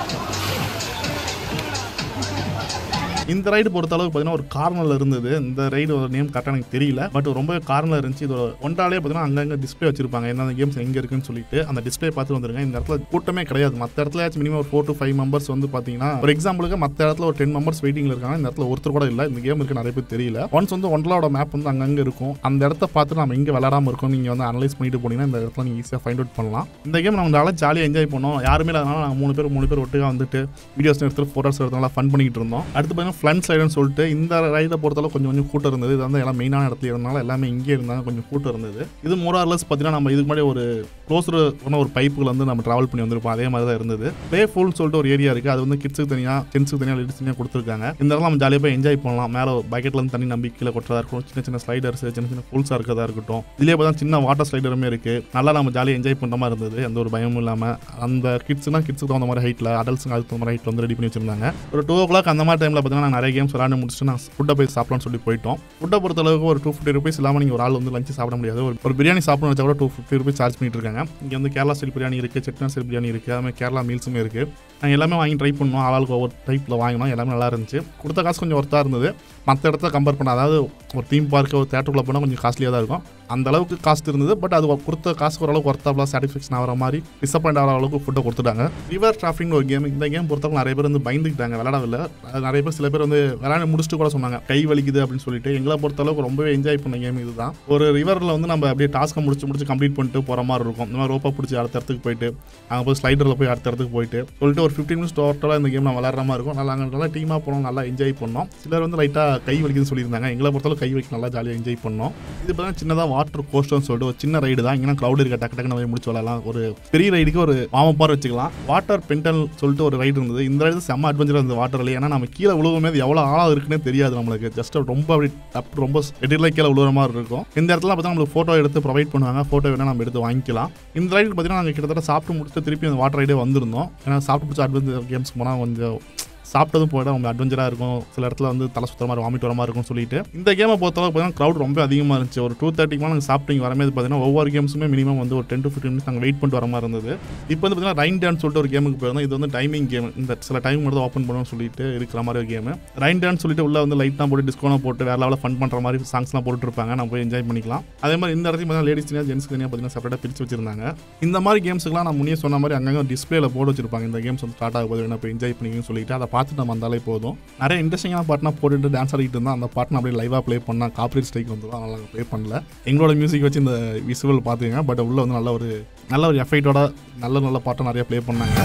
இந்த ரைடு பொறுத்த அளவுக்கு பார்த்தீங்கன்னா ஒரு கார்னரில் இருந்தது இந்த ரைடு ஒரு நேம் கரெக்டாக எனக்கு தெரியல பட் ரொம்ப கார்னர் இருந்துச்சு இது ஒன்றாலே பார்த்தீங்கன்னா அங்கங்கே டிஸ்பிளே வச்சிருப்பாங்க எந்தெந்த கேம்ஸ் எங்கே இருக்குன்னு சொல்லிட்டு அந்த டிஸ்பிளே பார்த்து வந்துருங்க இந்த இடத்துல கூட்டமே கிடையாது மற்ற இடத்துல மினிமம் ஒரு ஃபோர் டு ஃபைவ் மெம்பர்ஸ் வந்து பார்த்தீங்கன்னா ஒரு எக்ஸாம்பிளுக்கு மற்ற இடத்துல ஒரு டென் மெம்பர்ஸ் வெயிட்டிங்கில் இருக்காங்க இந்த இடத்துல ஒருத்தர் கூட இல்லை இந்த கேம் இருக்கு நிறைய பேர் தெரியல ஒன்ஸ் வந்து ஒன்றாவோட மேப் வந்து அங்கங்கே இருக்கும் அந்த இடத்த பார்த்து நம்ம எங்கே விளாடாம இருக்கோம் நீங்கள் வந்து அனலைஸ் பண்ணிட்டு போனீங்கன்னா இந்த இடத்துல நீங்கள் ஈஸியாக ஃபைண்ட் அவுட் பண்ணலாம் இந்த கேம் நம்ம நல்லா ஜாலியாக என்ஜாய் பண்ணோம் யாருமே இல்லாதனால நாங்கள் மூணு பேர் மூணு பேர் ஒட்டுக்கா வந்துட்டு வீடியோஸ் எடுத்து ஃபோட்டோஸ் எடுத்து நல்லா ஃபன் பண்ணிட்டு இருந்தோம் அடுத்து பார்த்தீங்கன்னா ஃப்ளண்ட் சைடுன்னு சொல்லிட்டு இந்த ரைடை பொறுத்தளவு கொஞ்சம் கொஞ்சம் கூட்டம் இருந்தது இது வந்து எல்லாம் மெயினான இடத்துல இருந்தனால எல்லாமே இங்கே இருந்தாங்க கொஞ்சம் கூட்டம் இருந்தது இது மோரார்லஸ் பார்த்தீங்கன்னா நம்ம இதுக்கு முன்னாடி ஒரு க்ளோஸர் பண்ண ஒரு பைப்புகள் வந்து நம்ம ட்ராவல் பண்ணி வந்திருப்போம் அதே மாதிரி தான் இருந்தது ப்ளே ஃபுல்னு சொல்லிட்டு ஒரு ஏரியா இருக்குது அது வந்து கிட்ஸுக்கு தனியாக ஜென்ஸுக்கு தனியாக லேடிஸ் தனியாக கொடுத்துருக்காங்க இந்த இடத்துல நம்ம ஜாலியாக போய் என்ஜாய் பண்ணலாம் மேலே பக்கெட்ல இருந்து தண்ணி நம்பி கீழே கொட்டுறதா இருக்கும் சின்ன சின்ன ஸ்லைடர்ஸ் சின்ன சின்ன ஃபுல்ஸாக இருக்கிறதா இருக்கட்டும் இதுலேயே பார்த்தா சின்ன வாட்டர் ஸ்லைடருமே இருக்குது நல்லா நம்ம ஜாலியாக என்ஜாய் பண்ணுற மாதிரி இருந்தது எந்த ஒரு பயமும் இல்லாமல் அந்த கிட்ஸ்னா கிட்ஸுக்கு தகுந்த மாதிரி ஹைட்டில் அடல்ஸுங்க அதுக்கு தகுந்த மாதிரி ஹைட்டில் வந்து ரெடி பண்ணி வச்சிருந்தாங்க ஒரு டூ ஓ கிளாக் அந்த மாதிரி டைமில் பார்த்தீங்கன்னா நான் நிறைய கேம்ஸ் விளாண்டு முடிச்சுட்டு நான் ஃபுட்டை போய் சாப்பிடலாம்னு சொல்லி போயிட்டோம் ஃபுட்டை பொறுத்த அளவுக்கு ஒரு டூ ஃபிஃப்டி ருபீஸ் இல்லாமல் நீங்கள் ஒரு ஆள் வந்து லஞ்சு சாப்பிட முடியாது ஒரு ஒரு பிரியாணி சாப்பிடணும் வச்சா கூட டூ ஃபிஃப்டி ருபீஸ் சார்ஜ் பண்ணிட்டு இருக்காங்க இங்கே வந்து கேரளா ஸ்டைல் பிரியாணி இருக்குது செட்னா ஸ்டைல் பிரியாணி இருக்குது அது மாதிரி கேரளா மீல்ஸுமே இருக்குது நாங்கள் எல்லாமே வாங்கி ட்ரை பண்ணோம் ஆளாளுக்கு ஒவ்வொரு டைப்பில் வாங்கினோம் எல்லாமே நல்லா இருந்துச்சு கொடுத்த காசு கொஞ்சம் ஒர்த்தாக இருந்தது மற்ற இடத்த கம்பேர் பண்ண அதாவது ஒரு தீம் பார்க்கு ஒரு தேட்டருக்குள்ள போனால் கொஞ்சம் காஸ்ட்லியாக தான் இருக்கும் அந்த அளவுக்கு காஸ்ட் இருந்தது பட் அது கொடுத்த காசுக்கு ஓரளவுக்கு ஒர்த்தாபிளாக சாட்டிஸ்ஃபேக்ஷன் ஆகிற மாதிரி டிசப்பாயிண்ட் ஆகிற அளவுக்கு ஃபுட்டை கொடுத்துட்டாங்க ரிவர் டிராஃபிக்னு ஒரு கேம் இந்த கேம் பொறுத்தவரை நிறைய பேர் வந்து பயந்துக்கிட்டாங்க விளையாடவில்லை அது நிறைய பேர் சில பேர் வந்து விளையாட முடிச்சுட்டு கூட சொன்னாங்க கை வலிக்குது அப்படின்னு சொல்லிட்டு எங்களை பொறுத்த அளவுக்கு ரொம்பவே என்ஜாய் பண்ண கேம் இதுதான் ஒரு ரிவரில் வந்து நம்ம அப்படியே டாஸ்க்கை முடிச்சு முடிச்சு கம்ப்ளீட் பண்ணிட்டு போகிற மாதிரி இருக்கும் இந்த மாதிரி ரோப்பை பிடிச்சி அடுத்த இடத்துக்கு போயிட்டு அங்கே போய் ஸ்லைடரில் போய் அடுத்த இடத்துக்கு போயிட்டு சொல்லிட்டு ஒரு ஃபிஃப்டீன் மினிட்ஸ் டோட்டலாக இந்த கேம் நான் விளாட்ற மாதிரி இருக்கும் நல்லா அங்கே நல்லா டீமாக போனோம் நல்லா என்ஜாய் பண்ணோம் சிலர் வந்து லைட்டாக கை வலிக்குதுன்னு சொல்லியிருந்தாங்க எங்களை பொறுத்தளவு கை வலிக்கு நல்லா ஜாலியாக என்ஜாய் பண்ணோம் இது பார்த்தா சின்னதாக வாட்டர் கோஸ்டர்னு சொல்லிட்டு ஒரு சின்ன ரைடு தான் இங்கே க்ளவுட் இருக்க டக்கு டக்குன்னு போய் முடிச்சு விளாடலாம் ஒரு பெரிய ரைடுக்கு ஒரு வாமப்பார் வச்சுக்கலாம் வாட்டர் பென்டல் சொல்லிட்டு ஒரு ரைடு இருந்தது இந்த ரைடு செம்ம அட்வென்ச்சராக இருந்தது வாட்டரில் ஏன்னா நம்ம கீழே விழுவும் போது எவ்வளோ ஆழம் இருக்குன்னே தெரியாது நம்மளுக்கு ஜஸ்ட் ரொம்ப அப்படி டப் ரொம்ப எட்டில் கீழே விழுற மாதிரி இருக்கும் இந்த இடத்துல பார்த்தா நம்மளுக்கு ஃபோட்டோ எடுத்து ப்ரொவைட் பண்ணுவாங்க ஃபோட்டோ வேணால் நம்ம எடுத்து வாங்கிக்கலாம் இந்த ரைடு பார்த்தீங்கன்னா நாங்கள் கிட்டத்தட்ட சாப்பிட்டு முடிச்சுட்டு திருப்பி அந்த வாட்டர் ரைடே வந்திருந்தோம் ஏன்னா சாப்பிட்டு பிடிச்ச அட்வென்ச்சர் கேம்ஸ் போனால் கொஞ்சம் சாப்பிட்டதும் போயிட ரொம்ப அட்வென்ச்சராக இருக்கும் சில இடத்துல வந்து தலை சுத்துற மாதிரி வாமிட் வர மாதிரி இருக்கும்னு சொல்லிட்டு இந்த கேமை பொறுத்தளவுக்கு பார்த்தீங்கன்னா க்ரௌட் ரொம்ப அதிகமாக இருந்துச்சு ஒரு டூ தேர்ட்டிக்கு மேலே நாங்கள் சாப்பிட்டு வரும்போது பார்த்தீங்கன்னா ஒவ்வொரு கேம்ஸுமே மினிமம் வந்து ஒரு டென் டு ஃபிஃப்டின் மினிட்ஸ் நாங்கள் வெயிட் பண்ணிட்டு வர மாதிரி இருந்தது இப்போ வந்து பார்த்தீங்கன்னா ரைன் டான்ஸ் சொல்லிட்டு ஒரு கேமுக்கு போயிருந்தோம் இது வந்து டைமிங் கேம் இந்த சில டைம் மட்டும் ஓப்பன் பண்ணணும்னு சொல்லிட்டு இருக்கிற மாதிரி ஒரு கேம் ரைன் டான்ஸ் சொல்லிட்டு உள்ள வந்து லைட்லாம் போட்டு டிஸ்கோலாம் போட்டு வேற லெவலில் ஃபன் பண்ணுற மாதிரி சாங்ஸ்லாம் போட்டுட்டு இருப்பாங்க நம்ம போய் என்ஜாய் பண்ணிக்கலாம் அதே மாதிரி இந்த இடத்துல பார்த்தீங்கன்னா லேடிஸ் தனியாக ஜென்ஸ் தனியாக பார்த்தீங்கன்னா செப்பரேட்டாக பிரித்து வச்சிருந்தாங்க இந்த மாதிரி கேம்ஸுக்குலாம் நான் முன்னே சொன்ன மாதிரி அங்கங்கே டிஸ்பிளேல போட்டு வச்சிருப்பாங்க இந்த கேம்ஸ் வந்து ஸ்டார்ட் ஆக போது வேணா போய் என்ஜாய் பண்ணிக்கணும்னு சொல்லிட்டு அதை பார்த்துட்டு நம்ம வந்தாலே போதும் நிறைய இன்ட்ரெஸ்டிங்கான பாட்டுனா போட்டுட்டு டான்ஸ் ஆடிட்டு இருந்தால் அந்த பாட்டு அப்படியே லைவாக ப்ளே பண்ணால் காப்பரேட் ஸ்ட்ரைக் வந்து அதனால் நாங்கள் ப்ளே பண்ணல எங்களோட மியூசிக் வச்சு இந்த விசுவல் பார்த்துங்க பட் உள்ள வந்து நல்ல ஒரு நல்ல ஒரு எஃபெக்டோட நல்ல நல்ல பாட்டும் நிறைய ப்ளே பண்ணாங்க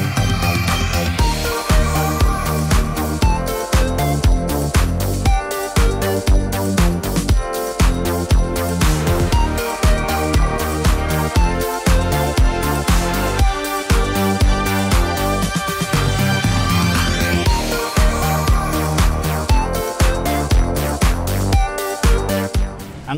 அங்கே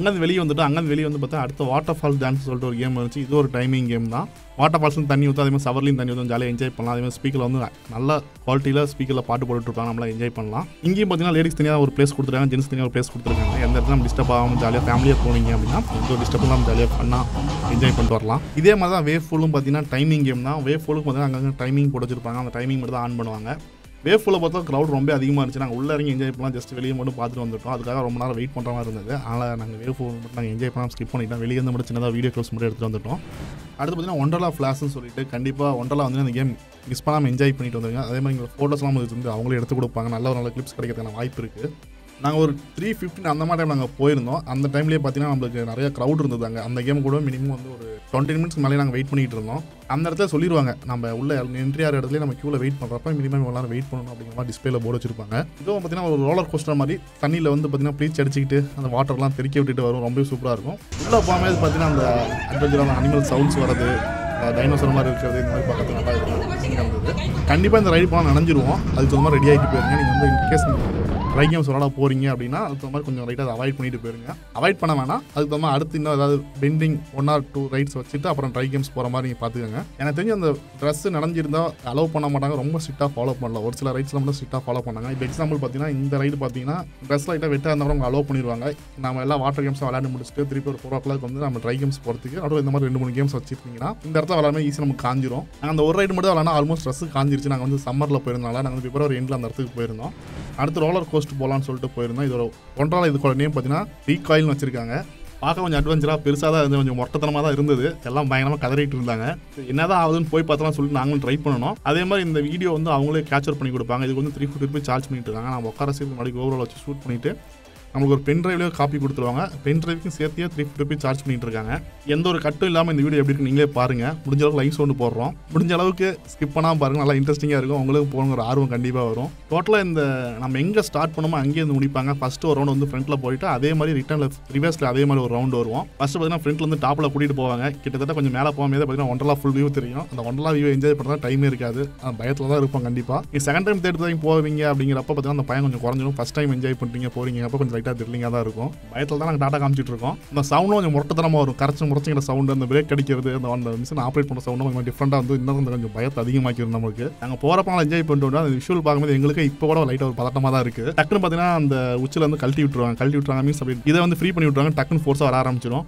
அங்கேருந்து வெளியே வந்துட்டு அங்கேருந்து வெளியே வந்து பார்த்தா அடுத்த வாட்டர் ஃபால் டான்ஸ் சொல்லிட்டு ஒரு கேம் இருந்துச்சு இது ஒரு டைமிங் கேம் தான் வாட்டர் ஃபால்ஸ்லையும் தண்ணி ஊற்றும் அதே மாதிரி சவர்லையும் தண்ணி ஊற்றும் ஜாலியாக என்ஜாய் பண்ணலாம் அதே மாதிரி ஸ்பீக்கரில் வந்து நல்ல குவாலிட்டியில் ஸ்பீக்கரில் பாட்டு போட்டுருப்பாங்க நம்மளாம் என்ஜாய் பண்ணலாம் இங்கேயும் பார்த்தீங்கன்னா லேடிஸ் தனியாக ஒரு பிளேஸ் கொடுத்துருக்காங்க ஜென்ஸ் தனியாக ஒரு பிளேஸ் கொடுத்துருக்காங்க எந்த இடத்துல நம்ம டிஸ்டர்ப் ஆகாமல் ஜாலியாக ஃபேமிலியாக போனீங்க அப்படின்னா எந்த ஒரு டிஸ்டர்ப் இல்லாமல் ஜாலியாக பண்ணால் என்ஜாய் பண்ணிட்டு வரலாம் இதே மாதிரி தான் வேவ் ஃபுல்லும் பார்த்தீங்கன்னா டைமிங் கேம் தான் வேவ் ஃபுல்லுக்கு பார்த்தீங்கன்னா அங்கங்கே டைமிங் போட்டு வச்சிருப்பாங்க அந்த டைமிங் மட்டும் தான் ஆன் பண்ணுவாங்க வேவ் ஃபுல்லை பார்த்தா க்ரௌட் ரொம்ப அதிகமாக இருந்துச்சு நாங்கள் உள்ள இறங்கி என்ஜாய் பண்ணலாம் ஜஸ்ட் வெளியே மட்டும் பார்த்துட்டு வந்துட்டோம் அதுக்காக ரொம்ப நேரம் வெயிட் பண்ணுற மாதிரி இருந்தது அதனால் நாங்கள் வேவ் ஃபுல் மட்டும் நாங்கள் என்ஜாய் பண்ணாமல் ஸ்கிப் பண்ணிட்டோம் வெளியே இருந்து மட்டும் சின்னதாக வீடியோ க்ளோஸ் மட்டும் எடுத்துகிட்டு வந்துட்டோம் அடுத்து பார்த்தீங்கன்னா ஒண்டர்லா ஃப்ளாஷ்னு சொல்லிட்டு கண்டிப்பாக ஒண்டர்லா வந்து அந்த கேம் மிஸ் பண்ணாமல் என்ஜாய் பண்ணிட்டு வந்துருங்க அதே மாதிரி எங்கள் ஃபோட்டோஸ்லாம் வந்து அவங்களே எடுத்து கொடுப்பாங்க நல்ல ஒரு நல்ல கிளிப்ஸ் கிடைக்கிறதுக்கான வாய்ப்பு இருக்குது நாங்கள் ஒரு த்ரீ ஃபிஃப்டின் அந்த மாதிரி டைம் நாங்கள் போயிருந்தோம் அந்த டைம்லேயே பார்த்தீங்கன்னா நம்மளுக்கு நிறைய க்ரௌட் இருந்தது அங்கே அந்த கேம் கூட மினிமம் வந்து ஒரு டுவெண்ட்டி மினிட்ஸ் மேலே நாங்கள் வெயிட் பண்ணிட்டு இருந்தோம் அந்த இடத்துல சொல்லிடுவாங்க நம்ம உள்ள என்ட்ரி ஆகிற இடத்துல நம்ம க்யூவில் வெயிட் பண்ணுறப்ப மினிமம் இவ்வளோ நேரம் வெயிட் பண்ணணும் அப்படிங்கிற மாதிரி டிஸ்பிளேல போர்டு வச்சிருப்பாங்க இதுவும் பார்த்தீங்கன்னா ஒரு ரோலர் கோஸ்டர் மாதிரி தண்ணியில் வந்து பார்த்தீங்கன்னா ப்ளீச் அடிச்சுக்கிட்டு அந்த வாட்டர்லாம் தெறிக்க விட்டுட்டு வரும் ரொம்ப சூப்பராக இருக்கும் உள்ளே போகும்போது பார்த்தீங்கன்னா அந்த அட்வென்ச்சரான அனிமல் சவுண்ட்ஸ் வரது டைனோசர் மாதிரி இருக்கிறது இந்த மாதிரி பக்கத்தில் நல்லா இருக்கும் இருந்தது கண்டிப்பாக இந்த ரைடு போனால் நனைஞ்சிருவோம் அதுக்கு தகுந்த மாதிரி ரெடி ஆகிட்டு போயிருங்க நீங்கள் வந்து இன்கேஸ் ட்ரை கேம்ஸ் விளாட போகிறீங்க அப்படின்னா அதுக்கு தகுந்த மாதிரி கொஞ்சம் ரைட்டாக அதை அவாய்ட் பண்ணிட்டு போயிருங்க அவாய்ட் பண்ண வேணாம் அதுக்கு தகுந்த மாதிரி அடுத்து இன்னும் ஏதாவது pending one or two rides வச்சுட்டு அப்புறம் ட்ரை கேம்ஸ் போகிற மாதிரி நீங்கள் பார்த்துக்கோங்க எனக்கு தெரிஞ்சு அந்த ட்ரெஸ் நனைஞ்சிருந்தா அலோவ் பண்ண மாட்டாங்க ரொம்ப ஸ்ட்ரிக்டாக ஃபாலோ பண்ணல ஒரு சில ரைட்ஸில் மட்டும் ஸ்ட்ரிக்டாக ஃபாலோ பண்ணாங்க இப்போ எக்ஸாம்பிள் பார்த்தீங்கன்னா இந்த ரைடு பார்த்தீங்கன்னா ட்ரெஸ் லைட்டாக வெட்டாக இருந்தாலும் அவங்க அலோவ் பண்ணிடுவாங்க நம்ம எல்லா வாட்டர் கேம்ஸும் விளையாண்டு முடிச்சுட்டு திருப்பி ஒரு ஃபோர் ஓ கிளாக் வந்து நம்ம ட்ரை கேம்ஸ் போகிறதுக்கு நடுவில் இந்த மாதிரி ரெண்டு மூணு கேம்ஸ் வச்சிருக்கீங்கன்னா இந்த இடத்துல விளாட்மே ஈஸியாக நமக்கு காஞ்சிரும் நாங்கள் அந்த ஒரு ரைடு மட்டும் விளாட்னா ஆல்மோஸ்ட் ட்ரெஸ் காஞ்சிருச்சு நாங்கள் வந்து சம்மரில் போயிருந்தனால நாங்கள் வந்து பிப்ரவரி எண்டில் அந்த இடத்துக்கு போயிருந்தோம் அடுத்து ரோலர் கோஸ்ட் போகலான்னு சொல்லிட்டு போயிருந்தோம் இதோட ஒன்றால் இதுக்கோட நேம் பார்த்தீங்கன்னா ரீகாயில்னு வச்சிருக்காங்க பார்க்க கொஞ்சம் அட்வென்ச்சராக பெருசாக தான் இருந்து கொஞ்சம் மொட்டத்தனமாக தான் இருந்தது எல்லாம் பயங்கரமாக கதறிட்டு இருந்தாங்க என்னதான் ஆகுதுன்னு போய் பார்த்தலாம் சொல்லிட்டு நாங்களும் ட்ரை பண்ணணும் அதே மாதிரி இந்த வீடியோ வந்து அவங்களே கேப்சர் பண்ணி கொடுப்பாங்க இதுக்கு வந்து த்ரீ ஃபிஃப்டி ருபீஸ் சார்ஜ் பண்ணிட்டு இருக்காங்க நம்ம உட்கார சீட்டு முன்னாடி கோவரில் வச்சு ஷூட் பண்ணிட்டு நமக்கு ஒரு பென் டிரைவ்லேயே காப்பி கொடுத்துருவாங்க பென் டிரைவுக்கும் சேர்த்தியே த்ரீ ஃபிஃப்டி ருபீஸ் சார்ஜ் பண்ணிட்டு இருக்காங்க எந்த ஒரு கட்டும் இல்லாமல் இந்த வீடியோ எப்படி இருக்கு நீங்களே பாருங்க முடிஞ்ச அளவுக்கு லைக் சவுண்டு போடுறோம் முடிஞ்ச அளவுக்கு ஸ்கிப் பண்ணாமல் பாருங்க நல்லா இன்ட்ரெஸ்டிங்காக இருக்கும் உங்களுக்கு போகணுங்கிற ஆர்வம் கண்டிப்பாக வரும் டோட்டலாக இந்த நம்ம எங்கே ஸ்டார்ட் பண்ணோமோ அங்கேயே வந்து முடிப்பாங்க ஃபர்ஸ்ட் ஒரு ரவுண்ட் வந்து ஃப்ரண்ட்டில் போயிட்டு அதே மாதிரி ரிட்டர்னில் ரிவர்ஸில் அதே மாதிரி ஒரு ரவுண்ட் வருவோம் ஃபர்ஸ்ட் பார்த்தீங்கன்னா ஃப்ரண்ட்ல வந்து டாப்பில் கூட்டிகிட்டு போவாங்க கிட்டத்தட்ட கொஞ்சம் மேலே போகும்போது பார்த்தீங்கன்னா ஒன்றலா ஃபுல் வியூ தெரியும் அந்த ஒன்றலா வியூ என்ஜாய் பண்ணுறதா டைமே இருக்காது அந்த பயத்தில் தான் இருப்போம் கண்டிப்பாக நீ செகண்ட் டைம் தேர்ட் டைம் போவீங்க அப்படிங்கிறப்ப பார்த்தீங்கன்னா அந்த பயம் கொஞ்சம் குறைஞ்சிடும் ஃபஸ்ட் டைம் என்ஜாய் பண்ணுறீங்க போறீங்க அப்போ கொஞ்சம் லைட்டாக த்ரில்லிங்காக தான் இருக்கும் பயத்தில் தான் நாங்கள் டாட்டா காமிச்சிட்டு இருக்கோம் இந்த சவுண்டும் கொஞ்சம் முரட்டத்தனமாக வரும் கரைச்சி முறைச்சிக்கிற சவுண்டு அந்த பிரேக் அடிக்கிறது அந்த அந்த மிஷின் ஆப்ரேட் பண்ணுற சவுண்டும் கொஞ்சம் டிஃப்ரெண்ட்டாக வந்து இன்னும் கொஞ்சம் கொஞ்சம் பயத்தை அதிகமாக்கிடும் நமக்கு நாங்கள் போகிறப்ப என்ஜாய் பண்ணிட்டு வந்தோம். அந்த விஷுவல் பார்க்கும்போது எங்களுக்கு இப்போ கூட லைட்டாக ஒரு பதட்டமாக தான் இருக்குது டக்குன்னு பார்த்தீங்கன்னா அந்த உச்சில் வந்து கழட்டி விட்டுருவாங்க கழட்டி விட்டுருவாங்க மீன்ஸ் அப்படி இதை வந்து ஃப்ரீ பண்ணி விட்டுருவாங்க டக்குன்னு ஃபோர்ஸாக வர ஆரம்பிச்சிடும்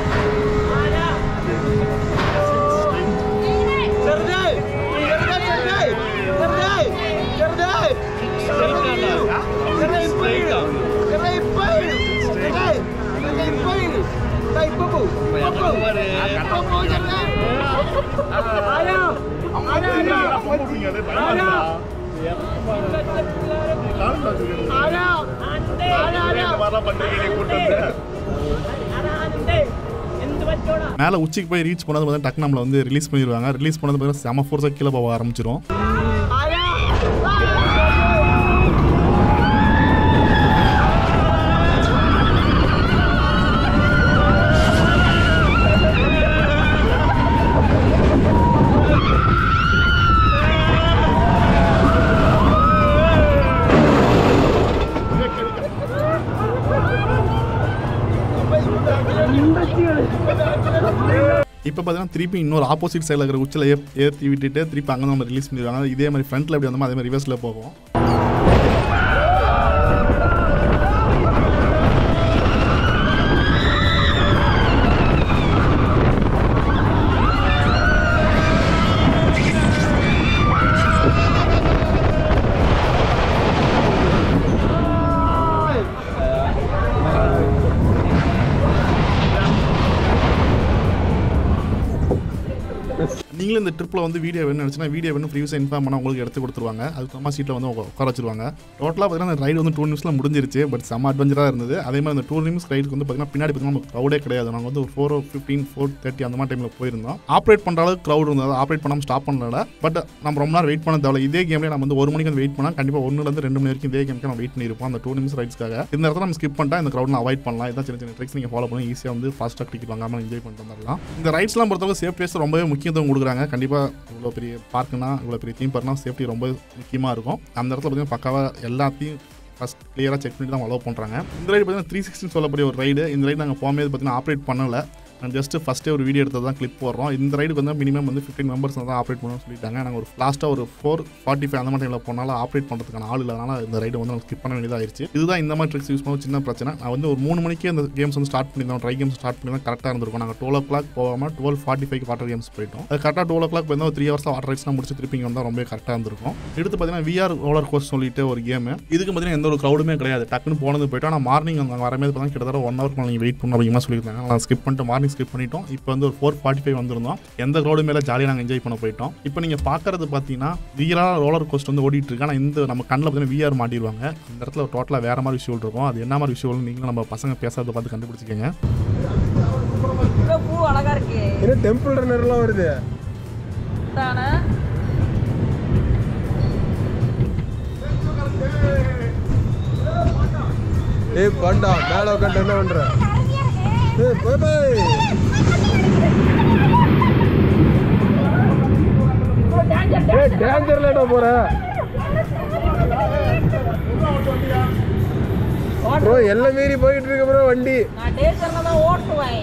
மேலே உச்சிக்கு போய் ரீச் பண்ணது பார்த்தா டக்கு நம்மளை வந்து ரிலீஸ் பண்ணிடுவாங்க ரிலீஸ் பண்ணது பார்த்தீங்கன்னா செம ஃபோர்ஸாக கீழே போக ஆரம்பிச்சிடும் இப்போ பார்த்தீங்கன்னா திருப்பி இன்னொரு ஆப்போசிட் சைடில் இருக்கிற உச்சில் ஏ ஏற்றி விட்டுட்டு திருப்பி அங்கே நம்ம ரிலீஸ் பண்ணிடுவாங்க இதே மாதிரி ஃப்ரண்ட்டில் எப்படி வந்தோமோ அதே மாதிரி ரிவர்ஸில் போகும் நீங்களும் இந்த ட்ரிப்பில் வந்து வீடியோ வேணும்னு நினச்சினா வீடியோ வேணும் ஃப்ரீஸாக இன்ஃபார்ம் பண்ணால் உங்களுக்கு எடுத்து கொடுத்துருவாங்க அதுக்கு அம்மா சீட்டில் வந்து உட்கா- உட்கார வச்சிருவாங்க டோட்டலாக பார்த்தீங்கன்னா அந்த ரைடு வந்து டூ நிமிஷத்தில் முடிஞ்சிருச்சு பட் செம்ம அட்வென்ச்சராக இருந்தது அதே மாதிரி அந்த டூ நிமிஷம் ரைடுக்கு வந்து பார்த்தீங்கன்னா பின்னாடி பார்த்தீங்கன்னா நமக்கு க்ரௌடே கிடையாது நாங்கள் வந்து ஒரு ஃபோர் ஃபிஃப்டீன் ஃபோர் தேர்ட்டி அந்த மாதிரி டைமில் போயிருந்தோம் ஆப்ரேட் பண்ணுற அளவுக்கு க்ரௌட் இருந்தது ஆப்ரேட் பண்ணாமல் ஸ்டாப் பண்ணல பட் நம்ம ரொம்ப நேரம் வெயிட் பண்ண தேவை இதே கேம்லேயே நம்ம வந்து ஒரு மணிக்கு வந்து வெயிட் பண்ணால் கண்டிப்பாக ஒன்றுலேருந்து ரெண்டு மணி வரைக்கும் இதே கேமுக்கு நம்ம வெயிட் பண்ணியிருப்போம் அந்த டூ நிமிஷம் ரைட்ஸ்க்காக இந்த இடத்துல நம்ம ஸ்கிப் பண்ணிட்டா இந்த க்ரௌட்ல அவாய்ட் பண்ணலாம் இதான் சின்ன சின்ன ட்ரிக்ஸ் நீங்கள் ஃபாலோ பண்ணி ஈஸியாக வந்து ஃபாஸ்ட்டாக டிக்கெட் வாங்காமல் என்ஜாய் பண்ணிட்டு வந்துடலாம் இந்த ரைட்ஸ்லாம் பொறுத்தவரை சேஃப்டியஸ் ரொம்பவே முக்கியத்துவம் கொடுக்குறாங்க கண்டிப்பாக இவ்வளோ பெரிய பார்க்குனா இவ்வளோ பெரிய தீம் பார்க்னா சேஃப்டி ரொம்ப முக்கியமாக இருக்கும் அந்த இடத்துல பார்த்தீங்கன்னா பக்காவாக எல்லாத்தையும் ஃபஸ்ட் கிளியராக செக் பண்ணி தான் அலோவ் பண்ணுறாங்க இந்த ரைடு பார்த்தீங்கன்னா த்ரீ சிக்ஸ்டின்னு சொல்லக்கூடிய ஒரு ரைடு இந்த ரைடு நாங்கள் போகும்போது பார்த்தீங்கன்னா ஆப்ரேட் பண்ணலை ஜஸ்ட் ஃபஸ்ட்டே ஒரு வீடியோ எடுத்து தான் கிளிப் போடுறோம் இந்த ரைடுக்கு வந்து மினிமம் வந்து ஃபிஃப்டின் மெம்பர்ஸ் தான் ஆப்ரேட் பண்ணணும்னு சொல்லிட்டாங்க நாங்கள் ஒரு லாஸ்ட்டாக ஒரு ஃபோர் ஃபார்ட்டி ஃபைவ் அந்த மாதிரி டைமில் போனாலும் ஆப்ரேட் பண்ணுறதுக்கான ஆள் இல்லாதனால இந்த ரைடு வந்து ஸ்கிப் பண்ண வேண்டியதாகிருச்சு இதுதான் இந்த மாதிரி ட்ரிக்ஸ் யூஸ் பண்ண சின்ன பிரச்சனை நான் வந்து ஒரு மூணு மணிக்கு அந்த கேம்ஸ் வந்து ஸ்டார்ட் பண்ணியிருந்தோம் ட்ரை கேம்ஸ் ஸ்டார்ட் பண்ணி தான் கரெக்டாக இருந்திருக்கும் நாங்கள் டுவெல் ஓ கிளாக் போகாமல் twelve forty five water games போயிட்டோம் அது கரெக்டாக டுவெல் ஓ கிளாக் போயிருந்தா ஒரு த்ரீ ஹவர்ஸ் வாட்டர் ரைட்ஸ்லாம் முடிச்சு திருப்பி இங்கே வந்தால் ரொம்ப கரெக்டாக இருந்திருக்கும் எடுத்து பார்த்தீங்கன்னா விஆர் ரோலர் கோர்ஸ் சொல்லிட்டு ஒரு கேம் இதுக்கு பார்த்தீங்கன்னா எந்த ஒரு க்ரௌடுமே கிடையாது டக்குன்னு போனது போயிட்டோம் ஆனால் மார்னிங் அங்கே வரமே பார்த்தீங்கன்னா கிட்டத்தட்ட ஒன் ஹவர் நீங்கள் வெயிட் பண்ணணும் அப்படிங்கிற மாதிரி சொல்லியிருந்தாங்க நான் ஸ்கிப் பண்ணிட்டு மார்னிங் ஸ்கிப் பண்ணிட்டோம் இப்போ வந்து ஒரு ஃபோர் ஃபார்ட்டி ஃபைவ் வந்திருந்தோம் எந்த க்ரௌடு மேலே ஜாலியாக நாங்கள் என்ஜாய் பண்ண போயிட்டோம் இப்போ நீங்கள் பார்க்கறது பார்த்தீங்கன்னா விஆர் ரோலர் கோஸ்ட் வந்து ஓடிட்டு இருக்கு ஆனால் இந்த நம்ம கண்ணில் பார்த்தீங்கன்னா விஆர் மாட்டிடுவாங்க இந்த இடத்துல டோட்டலாக வேற மாதிரி விஷயம் இருக்கும் அது என்ன மாதிரி விஷயம் நீங்களும் நம்ம பசங்க பேசுறதை பார்த்து கண்டுபிடிச்சிக்கங்க இவ்வளோ பூ அழகா இருக்கு என்ன டெம்பிள் ரன்னர்லாம் வருது தானே ஏய் பாண்டா மேல உட்காந்து என்ன பண்ற ஏய் போய் போய் ஏய் டேஞ்சர்லடா போற ப்ரோ எல்லாம் மீறி போயிட்டு இருக்கு ப்ரோ வண்டி நான் டேசர்ல தான் ஓட்டுவேன்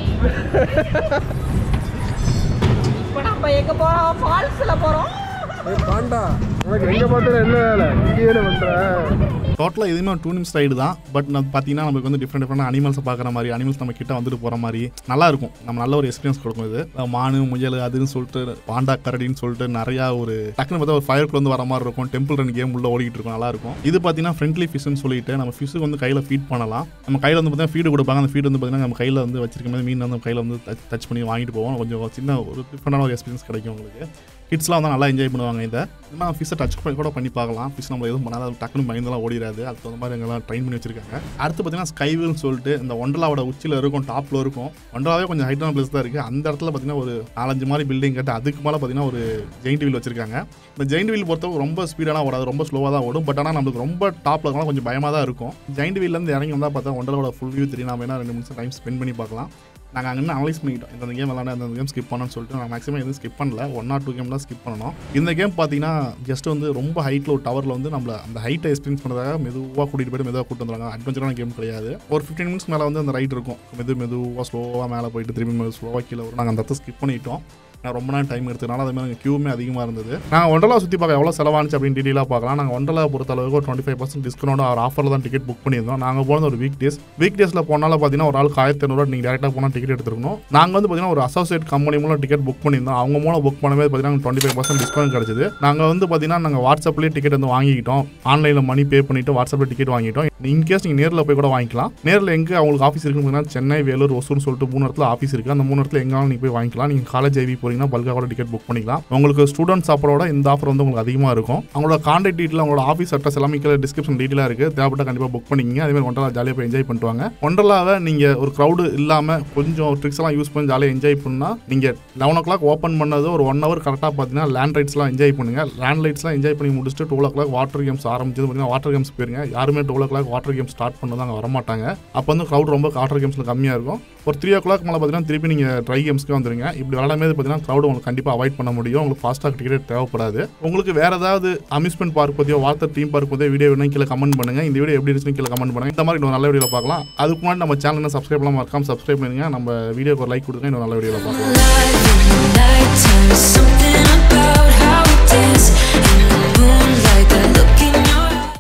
இப்போ நம்ம எங்க போறோம் ஃபால்ஸ்ல போறோம் ஏய் பாண்டா உனக்கு எங்க பார்த்தாலும் என்ன வேலை இங்கே என்ன பண்ற டோட்டலாக எதுவுமே டூ நிமிஷம் ரைடு தான் பட் நம்ம பார்த்தீங்கன்னா நமக்கு வந்து டிஃப்ரெண்ட் டிஃப்ரெண்ட் அனிமல்ஸை பார்க்குற மாதிரி அனிமல்ஸ் நம்ம கிட்ட வந்துட்டு போகிற மாதிரி நல்லா இருக்கும் நம்ம நல்ல ஒரு எக்ஸ்பீரியன்ஸ் கொடுக்கும் இது அஹ் மானு முயல் அதுன்னு சொல்லிட்டு பாண்டா கரடின்னு சொல்லிட்டு நிறையா ஒரு டக்குன்னு பார்த்தா ஒரு ஃபயர் வந்து வர மாதிரி இருக்கும் டெம்பிள் ரன் கேம் உள்ள ஓடிட்டு இருக்கும் நல்லா இருக்கும் இது பார்த்தீங்கன்னா ஃப்ரெண்ட்லி ஃபிஷ்னு சொல்லிட்டு நம்ம ஃபிஷ்ஷுக்கு வந்து கையில் ஃபீட் பண்ணலாம் நம்ம கையில் வந்து பார்த்தீங்கன்னா ஃபீடு கொடுப்பாங்க அந்த ஃபீடு வந்து பார்த்தீங்கன்னா நம்ம கையில் வந்து வச்சிருக்க மாதிரி மீன் வந்து கையில் வந்து டச் பண்ணி வாங்கிட்டு போவோம் கொஞ்சம் சின்ன ஒரு டிஃப்ரெண்டான ஒரு எக்ஸ்பீரியன்ஸ் கிடைக்கும் உங்களுக்கு கிட்ஸ்லாம் வந்து நல்லா என்ஜாய் பண்ணுவாங்க இதை நம்ம ஃபிஷ்ஷை டச் பண்ணி கூட பண்ணி பார்க்கலாம் ஃபிஷ் நம்ம எதுவும் பண்ணாத அது டக்குனு பயந்தெல்லாம் ஓடிடாது அதுக்கு தகுந்த மாதிரி எங்கெல்லாம் ட்ரைன் பண்ணி வச்சிருக்காங்க அடுத்து பார்த்தீங்கன்னா ஸ்கைவில்னு சொல்லிட்டு இந்த ஒண்டலாவோட உச்சியில் இருக்கும் டாப்பில் இருக்கும் ஒண்டலாவே கொஞ்சம் ஹைட்டான பிளேஸ் தான் இருக்குது அந்த இடத்துல பார்த்தீங்கன்னா ஒரு நாலஞ்சு மாதிரி பில்டிங் கட்டு அதுக்கு மேலே பார்த்தீங்கன்னா ஒரு ஜெயிண்ட் வீல் வச்சிருக்காங்க இந்த ஜெயிண்ட் வீல் பொறுத்தவரை ரொம்ப ஸ்பீடாக ஓடாது ரொம்ப ஸ்லோவாக தான் ஓடும் பட் ஆனால் நம்மளுக்கு ரொம்ப டாப்பில் இருக்கலாம் கொஞ்சம் பயமாக தான் இருக்கும் ஜெயிண்ட் வீல்லேருந்து இறங்கி வந்தால் பார்த்தா ஒண்டலோட ஃபுல் வியூ தெரியும் நம்ம வேணா ரெண்டு நிமிஷம் டைம் ஸ்பெண்ட் பண்ணி பார்க்கலாம் நாங்கள் அங்கே அனலைஸ் பண்ணிக்கிட்டோம் இந்த கேம் விளாட அந்த கேம் ஸ்கிப் பண்ணணும்னு சொல்லிட்டு நான் மேக்ஸிமம் எதுவும் ஸ்கிப் பண்ணல ஒன் ஆர் டூ கேம் தான் ஸ்கிப் பண்ணணும் இந்த கேம் பார்த்தீங்கன்னா ஜஸ்ட் வந்து ரொம்ப ஹைட்டில் ஒரு டவரில் வந்து நம்மள அந்த ஹைட்டை எக்ஸ்பீரியன்ஸ் பண்ணுறதாக மெதுவாக கூட்டிகிட்டு போயிட்டு மெதுவாக கூட்டு வந்துருவாங்க அட்வென்ச்சரான கேம் கிடையாது ஒரு ஃபிஃப்டீன் மினிட்ஸ் மேலே வந்து அந்த ரைட் இருக்கும் மெது மெதுவாக ஸ்லோவாக மேலே போயிட்டு திரும்பி மெது ஸ்லோவாக கீழே வரும் நாங்கள் அந்த இடத்த ஸ்கிப் பண்ணிட்டோம் நான் ரொம்ப நாள் டைம் எடுத்ததுனால அதே மாதிரி கியூமே அதிகமாக இருந்தது நாங்கள் ஒண்டலா சுற்றி பார்க்க எவ்வளோ செலவானுச்சு அப்படின்னு டீட்டெயிலாக பார்க்கலாம் நாங்கள் ஒண்டலா பொறுத்த அளவுக்கு ஒரு டுவெண்ட்டி ஃபைவ் பர்சன்ட் டிஸ்கவுண்ட் ஒரு ஆஃபரில் தான் டிக்கெட் புக் பண்ணியிருந்தோம் நாங்கள் போனது ஒரு வீக் டேஸ் வீக் டேஸில் போனாலும் பார்த்தீங்கன்னா ஒரு ஆளுக்கு ஆயிரத்தி ஐநூறுவா நீங்கள் டேரெக்டாக போனால் டிக்கெட் எடுத்துருக்கணும் நாங்கள் வந்து பார்த்தீங்கன்னா ஒரு அசோசியேட் கம்பெனி மூலம் டிக்கெட் புக் பண்ணியிருந்தோம் அவங்க மூலம் புக் பண்ணும்போது பார்த்தீங்கன்னா டுவெண்ட்டி ஃபைவ் பர்சன்ட் டிஸ்கவுண்ட் கிடச்சிது நாங்கள் வந்து பார்த்தீங்கன்னா நாங்கள் வாட்ஸ்அப்லேயே டிக்கெட் வந்து வாங்கிக்கிட்டோம் ஆன்லைனில் மணி பே பண்ணிட்டு வாட்ஸ்அப்பில் டிக்கெட் வாங்கிட்டோம் இன்கேஸ் நீங்கள் நேரில் போய் கூட வாங்கிக்கலாம் நேரில் எங்கே அவங்களுக்கு ஆஃபீஸ் இருக்குன்னு பார்த்தீங்கன்னா சென்னை வேலூர் ஒசூர்னு சொல்லிட்டு மூணு இடத்துல ஆஃபீஸ் இருக்குது அந்த மூணு இடத்துல எங்கேனாலும் நீங்கள் போய் வாங்கிக்கலாம் நீங்கள் காலேஜ் ஐவி போறீங்கன்னா பல்காக கூட டிக்கெட் புக் பண்ணிக்கலாம் உங்களுக்கு ஸ்டூடெண்ட்ஸ் ஆஃபரோட இந்த ஆஃபர் வந்து உங்களுக்கு அதிகமாக இருக்கும் அவங்களோட கான்டாக்ட் டீட்டெயில் அவங்களோட ஆஃபீஸ் அட்ரஸ் எல்லாமே கீழே டிஸ்கிரிப்ஷன் டீட்டெயிலாக இருக்குது தேவைப்பட்ட கண்டிப்பாக புக் பண்ணிக்கிங்க அதே மாதிரி ஒன்றலா ஜாலியாக போய் என்ஜாய் பண்ணிட்டு வாங்க ஒன்றலாவை நீங்கள் ஒரு க்ரௌடு இல்லாமல் கொஞ்சம் ட்ரிக்ஸ் எல்லாம் யூஸ் பண்ணி ஜாலியாக என்ஜாய் பண்ணால் நீங்கள் லெவன் ஓ கிளாக் ஓப்பன் பண்ணது ஒரு ஒன் ஹவர் கரெக்டாக பார்த்தீங்கன்னா லேண்ட் ரைட்ஸ்லாம் என்ஜாய் பண்ணுங்கள் லேண்ட் ரைட்ஸ்லாம் என்ஜாய் பண்ணி முடிச்சுட்டு two o'clock water games ஆரம்பிச்சது பார்த்தீங்கன்னா வாட்டர் கேம்ஸ் போயிருங்க யாருமே two o'clock water games start பண்ணது அங்கே வரமாட்டாங்க அப்போ வந்து க்ரௌட் ரொம்ப வாட்டர் கேம்ஸில் கம்மியாக இருக்கும் ஒரு த்ரீ ஓ கிளாக் மேலே பார்த்தீங்கன்னா திருப்பி நீங்கள் ட்ரை கேம்ஸ்க்கு வந்துருங்க இப்படி விளாடும்போது பார்த்தீங்கன்னா க்ரௌட் உங்களுக்கு கண்டிப்பாக அவாய்ட் பண்ண முடியும் உங்களுக்கு ஃபாஸ்ட்டாக டிக்கெட் தேவைப்படாது உங்களுக்கு வேறு ஏதாவது அம்யூஸ்மெண்ட் பார்க் பற்றியோ வார்த்தர் தீம் பார்க் பற்றியோ வீடியோ வேணும் கீழே கமெண்ட் பண்ணுங்கள் இந்த வீடியோ எப்படி இருந்துச்சுன்னு கீழே கமெண்ட் பண்ணுங்கள் இந்த மாதிரி இன்னொரு நல்ல வீடியோ பார்க்கலாம் அதுக்கு முன்னாடி நம்ம சேனல் சப்ஸ்கிரைப் பண்ணலாம் மறக்காம சப்ஸ்கிரைப் பண்ணுங்க நம்ம வீடியோக்கு ஒரு லைக் கொடுங்க இன்னொரு நல்ல வீடியோவில் பார்க்கலாம் Alive in the nighttime, something about how we dance in the moonlight.